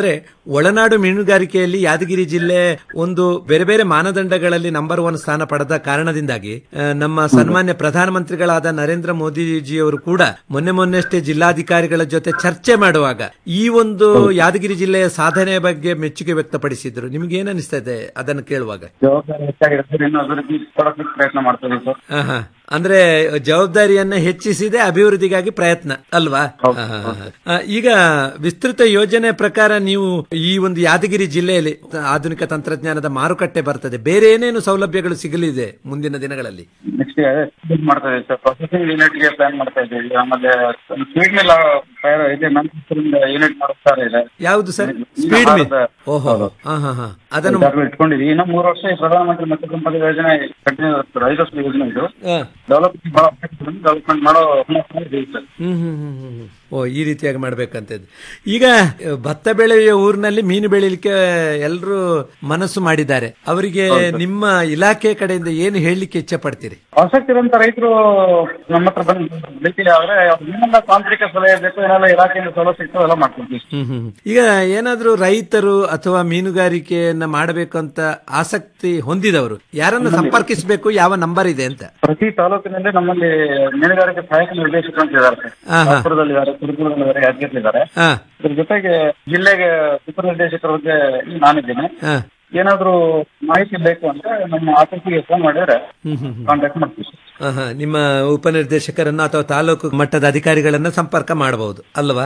ಒಳನಾಡು ಮೀನುಗಾರಿಕೆಯಲ್ಲಿ ಯಾದಗಿರಿ ಜಿಲ್ಲೆ ಒಂದು ಬೇರೆ ಬೇರೆ ಮಾನದಂಡಗಳಲ್ಲಿ ನಂಬರ್ ಒನ್ ಸ್ಥಾನ ಪಡೆದ ಕಾರಣದಿಂದಾಗಿ ಆ, ನಮ್ಮ ಸನ್ಮಾನ್ಯ ಪ್ರಧಾನಮಂತ್ರಿಗಳಾದ ನರೇಂದ್ರ ಮೋದಿಜಿಯವರು ಕೂಡ ಮೊನ್ನೆ ಮೊನ್ನೆಷ್ಟೇ ಜಿಲ್ಲಾಧಿಕಾರಿಗಳ ಜೊತೆ ಚರ್ಚೆ ಮಾಡುವಾಗ ಈ ಒಂದು ಯಾದಗಿರಿ ಜಿಲ್ಲೆಯ ಸಾಧನೆಯ ಬಗ್ಗೆ ಮೆಚ್ಚುಗೆ ವ್ಯಕ್ತಪಡಿಸಿದ್ರು ನಿಮ್ಗೆ ಏನ್ ಅನಿಸ್ತದೆ ಅದನ್ನು ಕೇಳುವಾಗ ಜವಾಬ್ದಾರಿ ಹೆಚ್ಚಾಗಿರುತ್ತೆ ಇನ್ನು ಅಭಿವೃದ್ಧಿ ಪಡೋದಕ್ಕೆ ಪ್ರಯತ್ನ ಮಾಡ್ತಾ ಇದ್ದೀವಿ ಸರ್ ಆಹಾ. ಅಂದ್ರೆ ಜವಾಬ್ದಾರಿಯನ್ನ ಹೆಚ್ಚಿಸಿದೆ ಅಭಿವೃದ್ಧಿಗಾಗಿ ಪ್ರಯತ್ನ ಅಲ್ವಾ ಆಹಾ. ಆ, ಈಗ ವಿಸ್ತೃತ ಯೋಜನೆ ಪ್ರಕಾರ ನೀವು ಈ ಒಂದು ಯಾದಗಿರಿ ಜಿಲ್ಲೆಯಲ್ಲಿ ಆಧುನಿಕ ತಂತ್ರಜ್ಞಾನದ ಮಾರುಕಟ್ಟೆ ಬರ್ತದೆ ಬೇರೆ ಏನೇನು ಸೌಲಭ್ಯಗಳು ಸಿಗಲಿದೆ ಮುಂದಿನ ದಿನಗಳಲ್ಲಿ ನೆಕ್ಸ್ಟ್ ಇದು ಮಾಡ್ತಾ ಇದ್ದೀವಿ ಸರ್ ಪ್ರೊಸೆಸಿಂಗ್ ಯೂನಿಟ್ ಗೆ ಪ್ಲಾನ್ ಮಾಡ್ತಾ ಇದ್ದೀವಿ ಆಮೇಲೆ ಸ್ಪೀಡ್ ಮಿಲ್ ತಯಾರು ಇದೆ ಮ್ಯಾನುಫ್ಯಾಕ್ಚರಿಂಗ್ ಯೂನಿಟ್ ಮಾಡುತ್ತಾರೆ ಇದೆ ಯಾವುದು ಸರ್ ಈಗ ಸ್ಪೀಡ್ ಮಿಲ್ ಭಾರತ- ಓಹೋ ಹಾ ಹಾ ಹಾ ಅದನ್ನು ಇದನ್ನು ಇಟ್ಕೊಂಡಿದ್ದೀವಿ ಇನ್ನು ಮೂರು ವರ್ಷ ಈ ಪ್ರಧಾನಮಂತ್ರಿ ಮತ್ಸ್ಯ ಸಂಪದ ಯೋಜನೆ ಕಂಟಿನ್ಯೂ ಇರುತ್ತೆ ಐದು ವರ್ಷದ ಯೋಜನೆ ಇದು ಹಾ. ಡೆವಲಪ್ಮೆಂಟ್ ಡೆವಲಪ್ಮೆಂಟ್ ಮಾಡೋ ಹುಮ್ಮಸ್ಸಲ್ಲಿ ಇದೀವಿ ಸರ್ ಹ್ಮ್ ಹ್ಮ್ ಹ್ಮ್ ಹ್ಮ್ ಹ್ಮ್. ಓ ಈ ರೀತಿಯಾಗಿ ಮಾಡ್ಬೇಕಂತದ್ದು ಈಗ ಅಹ್, ಭತ್ತ ಬೆಳೆಯುವ ಊರಿನಲ್ಲಿ ಮೀನು ಬೆಳಿಲಿಕ್ಕೆ ಎಲ್ಲರೂ ಮನಸ್ಸು ಮಾಡಿದ್ದಾರೆ ಅವರಿಗೆ ನಿಮ್ಮ ಇಲಾಖೆ ಕಡೆಯಿಂದ ಏನು ಹೇಳಲಿಕ್ಕೆ ಇಚ್ಛೆ ಪಡ್ತೀರಿ ಆಸಕ್ತಿ ಇರುವಂತ ರೈತರು ನಮ್ಮ ಹತ್ರ ಬಂದು ಭೇಟಿ ಆದ್ರೆ ಏನೆಲ್ಲ ತಾಂತ್ರಿಕ ಸಲಹೆ ಬೇಕು ಏನೆಲ್ಲ ಇಲಾಖೆಯಿಂದ ಸೌಲಭ್ಯ ಸಿಗ್ತದೆ ಎಲ್ಲ ಮಾಡ್ಕೊಡ್ತೀವಿ ಹ್ಮ್ ಹ್ಮ್. ಈಗ ಏನಾದ್ರೂ ರೈತರು ಅಥವಾ ಮೀನುಗಾರಿಕೆಯನ್ನ ಮಾಡಬೇಕು ಅಂತ ಆಸಕ್ತಿ ಹೊಂದಿದವರು ಯಾರನ್ನ ಸಂಪರ್ಕಿಸಬೇಕು ಯಾವ ನಂಬರ್ ಇದೆ ಅಂತ ಪ್ರತಿ ತಾಲೂಕಿನಲ್ಲಿ ನಮ್ಮಲ್ಲಿ ಮೀನುಗಾರಿಕೆ ಸಹಾಯಕ ನಿರ್ದೇಶಕರು ಅಂತ ಇದ್ದಾರೆ ಸರ್ ಹಾ, ಹಾ. ಶಾಪುರದಲ್ಲಿ ಇದ್ದಾರೆ ತುರುಕೂರಲ್ಲಿ ಇದ್ದಾರೆ ಯಾದಗಿರಿ ಇದ್ದಾರೆ ಹಾ ಇದ್ರ ಜೊತೆಗೆ ಜಿಲ್ಲೆಗೆ ಉಪನಿರ್ದೇಶಕರ ಹುದ್ದೆ ನಾನಿದ್ದೀನಿ ಹಾ ಏನಾದ್ರೂ ಮಾಹಿತಿ ಬೇಕು ಅಂದ್ರೆ ನಮ್ಮ ಆಫೀಸಿಗೆ ಫೋನ್ ಮಾಡಿದ್ರೆ ಹ್ಮ್ ಹ್ಮ್ ಹ್ಮ್. ಕಾಂಟ್ಯಾಕ್ಟ್ ಮಾಡ್ತೀವಿ ಸರ್. ಆಹಾ, ನಿಮ್ಮ ಉಪನಿರ್ದೇಶಕರನ್ನ ಅಥವಾ ತಾಲೂಕು ಮಟ್ಟದ ಅಧಿಕಾರಿಗಳನ್ನ ಸಂಪರ್ಕ ಮಾಡಬಹುದು ಅಲ್ವಾ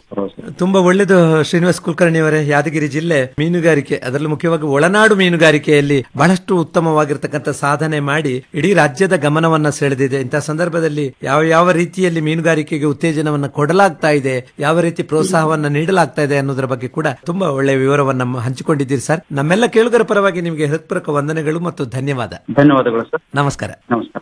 ತುಂಬಾ ಒಳ್ಳೆಯದು ಶ್ರೀನಿವಾಸ್ ಕುಲಕರ್ಣಿ ಅವರೇ ಯಾದಗಿರಿ ಜಿಲ್ಲೆ ಮೀನುಗಾರಿಕೆ ಅದರಲ್ಲೂ ಮುಖ್ಯವಾಗಿ ಒಳನಾಡು ಮೀನುಗಾರಿಕೆಯಲ್ಲಿ ಬಹಳಷ್ಟು ಉತ್ತಮವಾಗಿರ್ತಕ್ಕಂಥ ಸಾಧನೆ ಮಾಡಿ ಇಡೀ ರಾಜ್ಯದ ಗಮನವನ್ನ ಸೆಳೆದಿದೆ ಇಂತಹ ಸಂದರ್ಭದಲ್ಲಿ ಯಾವ ಯಾವ ರೀತಿಯಲ್ಲಿ ಮೀನುಗಾರಿಕೆಗೆ ಉತ್ತೇಜನವನ್ನ ಕೊಡಲಾಗ್ತಾ ಇದೆ ಯಾವ ರೀತಿ ಪ್ರೋತ್ಸಾಹವನ್ನ ನೀಡಲಾಗ್ತಾ ಇದೆ ಅನ್ನೋದರ ಬಗ್ಗೆ ಕೂಡ ತುಂಬಾ ಒಳ್ಳೆಯ ವಿವರವನ್ನ ಹಂಚಿಕೊಂಡಿದ್ದೀರಿ ಸರ್ ನಮ್ಮೆಲ್ಲ ಕೇಳುಗರ ಪರವಾಗಿ ನಿಮಗೆ ಹೃತ್ಪೂರ್ವಕ ವಂದನೆಗಳು ಮತ್ತು ಧನ್ಯವಾದ ಧನ್ಯವಾದಗಳು ಸರ್ ನಮಸ್ಕಾರ ನಮಸ್ಕಾರ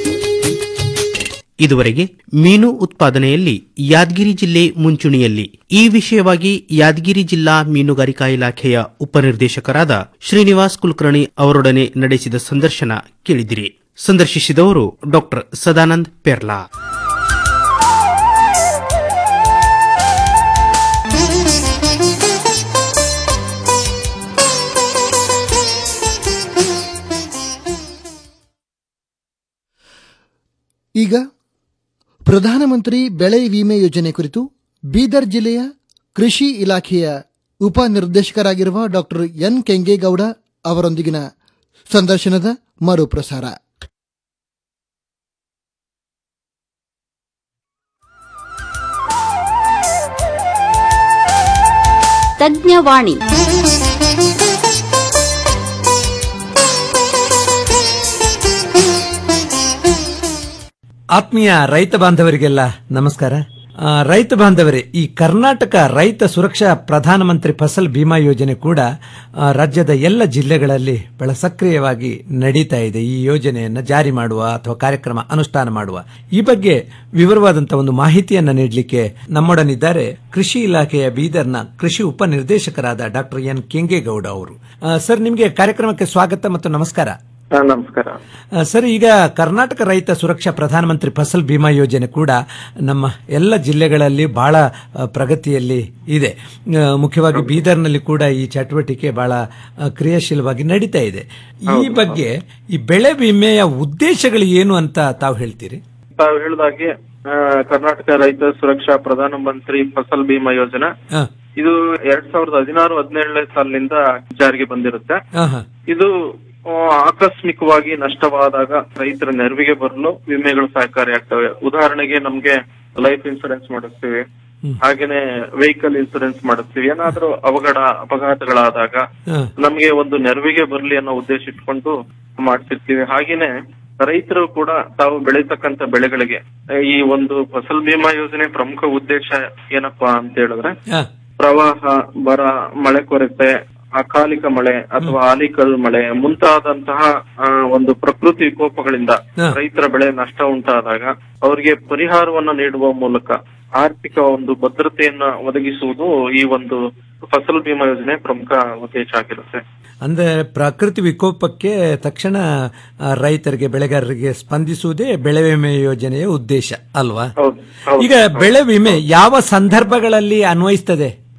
ಇದುವರೆಗೆ ಮೀನು ಉತ್ಪಾದನೆಯಲ್ಲಿ ಯಾದಗಿರಿ ಜಿಲ್ಲೆ ಮುಂಚೂಣಿಯಲ್ಲಿ ಈ ವಿಷಯವಾಗಿ ಯಾದಗಿರಿ ಜಿಲ್ಲಾ ಮೀನುಗಾರಿಕಾ ಇಲಾಖೆಯ ಉಪನಿರ್ದೇಶಕರಾದ ಶ್ರೀನಿವಾಸ್ ಕುಲಕರ್ಣಿ ಅವರೊಡನೆ ನಡೆಸಿದ ಸಂದರ್ಶನ ಕೇಳಿದಿರಿ ಸಂದರ್ಶಿಸಿದವರು ಡಾಕ್ಟರ್ ಸದಾನಂದ್ ಪೆರ್ಲಾ ಈಗ ಪ್ರಧಾನಮಂತ್ರಿ ಬೆಳೆ ವಿಮೆ ಯೋಜನೆ ಕುರಿತು ಬೀದರ್ ಜಿಲ್ಲೆಯ ಕೃಷಿ ಇಲಾಖೆಯ ಉಪನಿರ್ದೇಶಕರಾಗಿರುವ ಡಾಕ್ಟರ್ ಎನ್ ಕೆಂಗೇಗೌಡ ಅವರೊಂದಿಗಿನ ಸಂದರ್ಶನದ ಮರುಪ್ರಸಾರ ತಜ್ಞವಾಣಿ ಆತ್ಮೀಯ ರೈತ ಬಾಂಧವರಿಗೆಲ್ಲ ನಮಸ್ಕಾರ ಆ, ರೈತ ಬಾಂಧವರೇ ಈ ಕರ್ನಾಟಕ ರೈತ ಸುರಕ್ಷಾ ಪ್ರಧಾನಮಂತ್ರಿ ಫಸಲ್ ಬಿಮಾ ಯೋಜನೆ ಕೂಡ ಆ, ರಾಜ್ಯದ ಎಲ್ಲ ಜಿಲ್ಲೆಗಳಲ್ಲಿ ಬಹಳ ಸಕ್ರಿಯವಾಗಿ ನಡೀತಾ ಇದೆ ಈ ಯೋಜನೆಯನ್ನ ಜಾರಿ ಮಾಡುವ ಅಥವಾ ಕಾರ್ಯಕ್ರಮ ಅನುಷ್ಠಾನ ಮಾಡುವ ಈ ಬಗ್ಗೆ ವಿವರವಾದಂತಹ ಒಂದು ಮಾಹಿತಿಯನ್ನ ನೀಡಲಿಕ್ಕೆ ನಮ್ಮೊಡನಿದ್ದಾರೆ ಕೃಷಿ ಇಲಾಖೆಯ ಬೀದರ್ನ ಕೃಷಿ ಉಪನಿರ್ದೇಶಕರಾದ ಡಾಕ್ಟರ್ ಎನ್ ಕೆಂಗೇಗೌಡ ಅವರು ಆ, ಸರ್ ನಿಮಗೆ ಕಾರ್ಯಕ್ರಮಕ್ಕೆ ಸ್ವಾಗತ ಮತ್ತು ನಮಸ್ಕಾರ ನಮಸ್ಕಾರ ಆ, ಸರ್ ಈಗ ಕರ್ನಾಟಕ ರೈತ ಸುರಕ್ಷಾ ಪ್ರಧಾನಮಂತ್ರಿ ಫಸಲ್ ಬಿಮಾ ಯೋಜನೆ ಕೂಡ ನಮ್ಮ ಎಲ್ಲ ಜಿಲ್ಲೆಗಳಲ್ಲಿ ಬಹಳ ಆ, ಪ್ರಗತಿಯಲ್ಲಿ ಇದೆ ಆ, ಮುಖ್ಯವಾಗಿ ಬೀದರ್ನಲ್ಲಿ ಕೂಡ ಈ ಚಟುವಟಿಕೆ ಬಹಳ ಆ, ಕ್ರಿಯಾಶೀಲವಾಗಿ ನಡೀತಾ ಇದೆ ಈ ಬಗ್ಗೆ ಈ ಬೆಳೆ ವಿಮೆಯ ಉದ್ದೇಶಗಳು ಏನು ಅಂತ ತಾವು ಹೇಳ್ತೀರಿ ತಾವು ಹೇಳಿದಾಗೆ ಆ, ಕರ್ನಾಟಕ ರೈತ ಸುರಕ್ಷಾ ಪ್ರಧಾನ ಮಂತ್ರಿ ಫಸಲ್ ಬಿಮಾ ಯೋಜನಾ ಆ, ಇದು ಎರಡ್ ಸಾವಿರದ ಹದಿನಾರು ಹದಿನೇಳನೇ ಸಾಲಿನಿಂದ ಜಾರಿಗೆ ಬಂದಿರುತ್ತೆ ಆಹಾ. ಇದು ಆ, ಆಕಸ್ಮಿಕವಾಗಿ ನಷ್ಟವಾದಾಗ ರೈತರ ನೆರವಿಗೆ ಬರಲು ವಿಮೆಗಳು ಸಹಕಾರಿಯಾಗ್ತವೆ ಉದಾಹರಣೆಗೆ ನಮ್ಗೆ ಲೈಫ್ ಇನ್ಸೂರೆನ್ಸ್ ಮಾಡಿಸ್ತೀವಿ ಹಾಗೇನೆ ವೆಹಿಕಲ್ ಇನ್ಸೂರೆನ್ಸ್ ಮಾಡಿಸ್ತೀವಿ ಏನಾದ್ರೂ ಅವಘಡ ಅಪಘಾತಗಳಾದಾಗ ಆ, ನಮ್ಗೆ ಒಂದು ನೆರವಿಗೆ ಬರ್ಲಿ ಅನ್ನೋ ಉದ್ದೇಶ ಇಟ್ಕೊಂಡು ಮಾಡ್ತಿರ್ತೀವಿ ಹಾಗೇನೆ ರೈತರು ಕೂಡ ತಾವು ಬೆಳೀತಕ್ಕಂತ ಬೆಳೆಗಳಿಗೆ ಈ ಒಂದು ಫಸಲ್ ಬಿಮಾ ಯೋಜನೆ ಪ್ರಮುಖ ಉದ್ದೇಶ ಏನಪ್ಪಾ ಅಂತ ಹೇಳಿದ್ರೆ ಆ, ಪ್ರವಾಹ ಬರ ಮಳೆ ಕೊರತೆ ಅಕಾಲಿಕ ಮಳೆ ಅಥವಾ ಆಲಿಕಲ್ ಮಳೆ ಮುಂತಾದಂತಹ ಆ, ಒಂದು ಪ್ರಕೃತಿ ವಿಕೋಪಗಳಿಂದ ರೈತರ ಬೆಳೆ ನಷ್ಟ ಉಂಟಾದಾಗ ಅವರಿಗೆ ಪರಿಹಾರವನ್ನ ನೀಡುವ ಮೂಲಕ ಆರ್ಥಿಕ ಒಂದು ಭದ್ರತೆಯನ್ನ ಒದಗಿಸುವುದು ಈ ಒಂದು ಫಸಲ್ ಬಿಮಾ ಯೋಜನೆ ಪ್ರಮುಖ ಉದ್ದೇಶ ಆಗಿರುತ್ತೆ ಅಂದ್ರೆ ಪ್ರಕೃತಿ ವಿಕೋಪಕ್ಕೆ ತಕ್ಷಣ ಆ, ರೈತರಿಗೆ ಬೆಳೆಗಾರರಿಗೆ ಸ್ಪಂದಿಸುವುದೇ ಬೆಳೆ ವಿಮೆ ಯೋಜನೆಯ ಉದ್ದೇಶ ಅಲ್ವಾ ಈಗ ಬೆಳೆ ವಿಮೆ ಯಾವ ಸಂದರ್ಭಗಳಲ್ಲಿ ಅನ್ವಯಿಸ್ತದೆ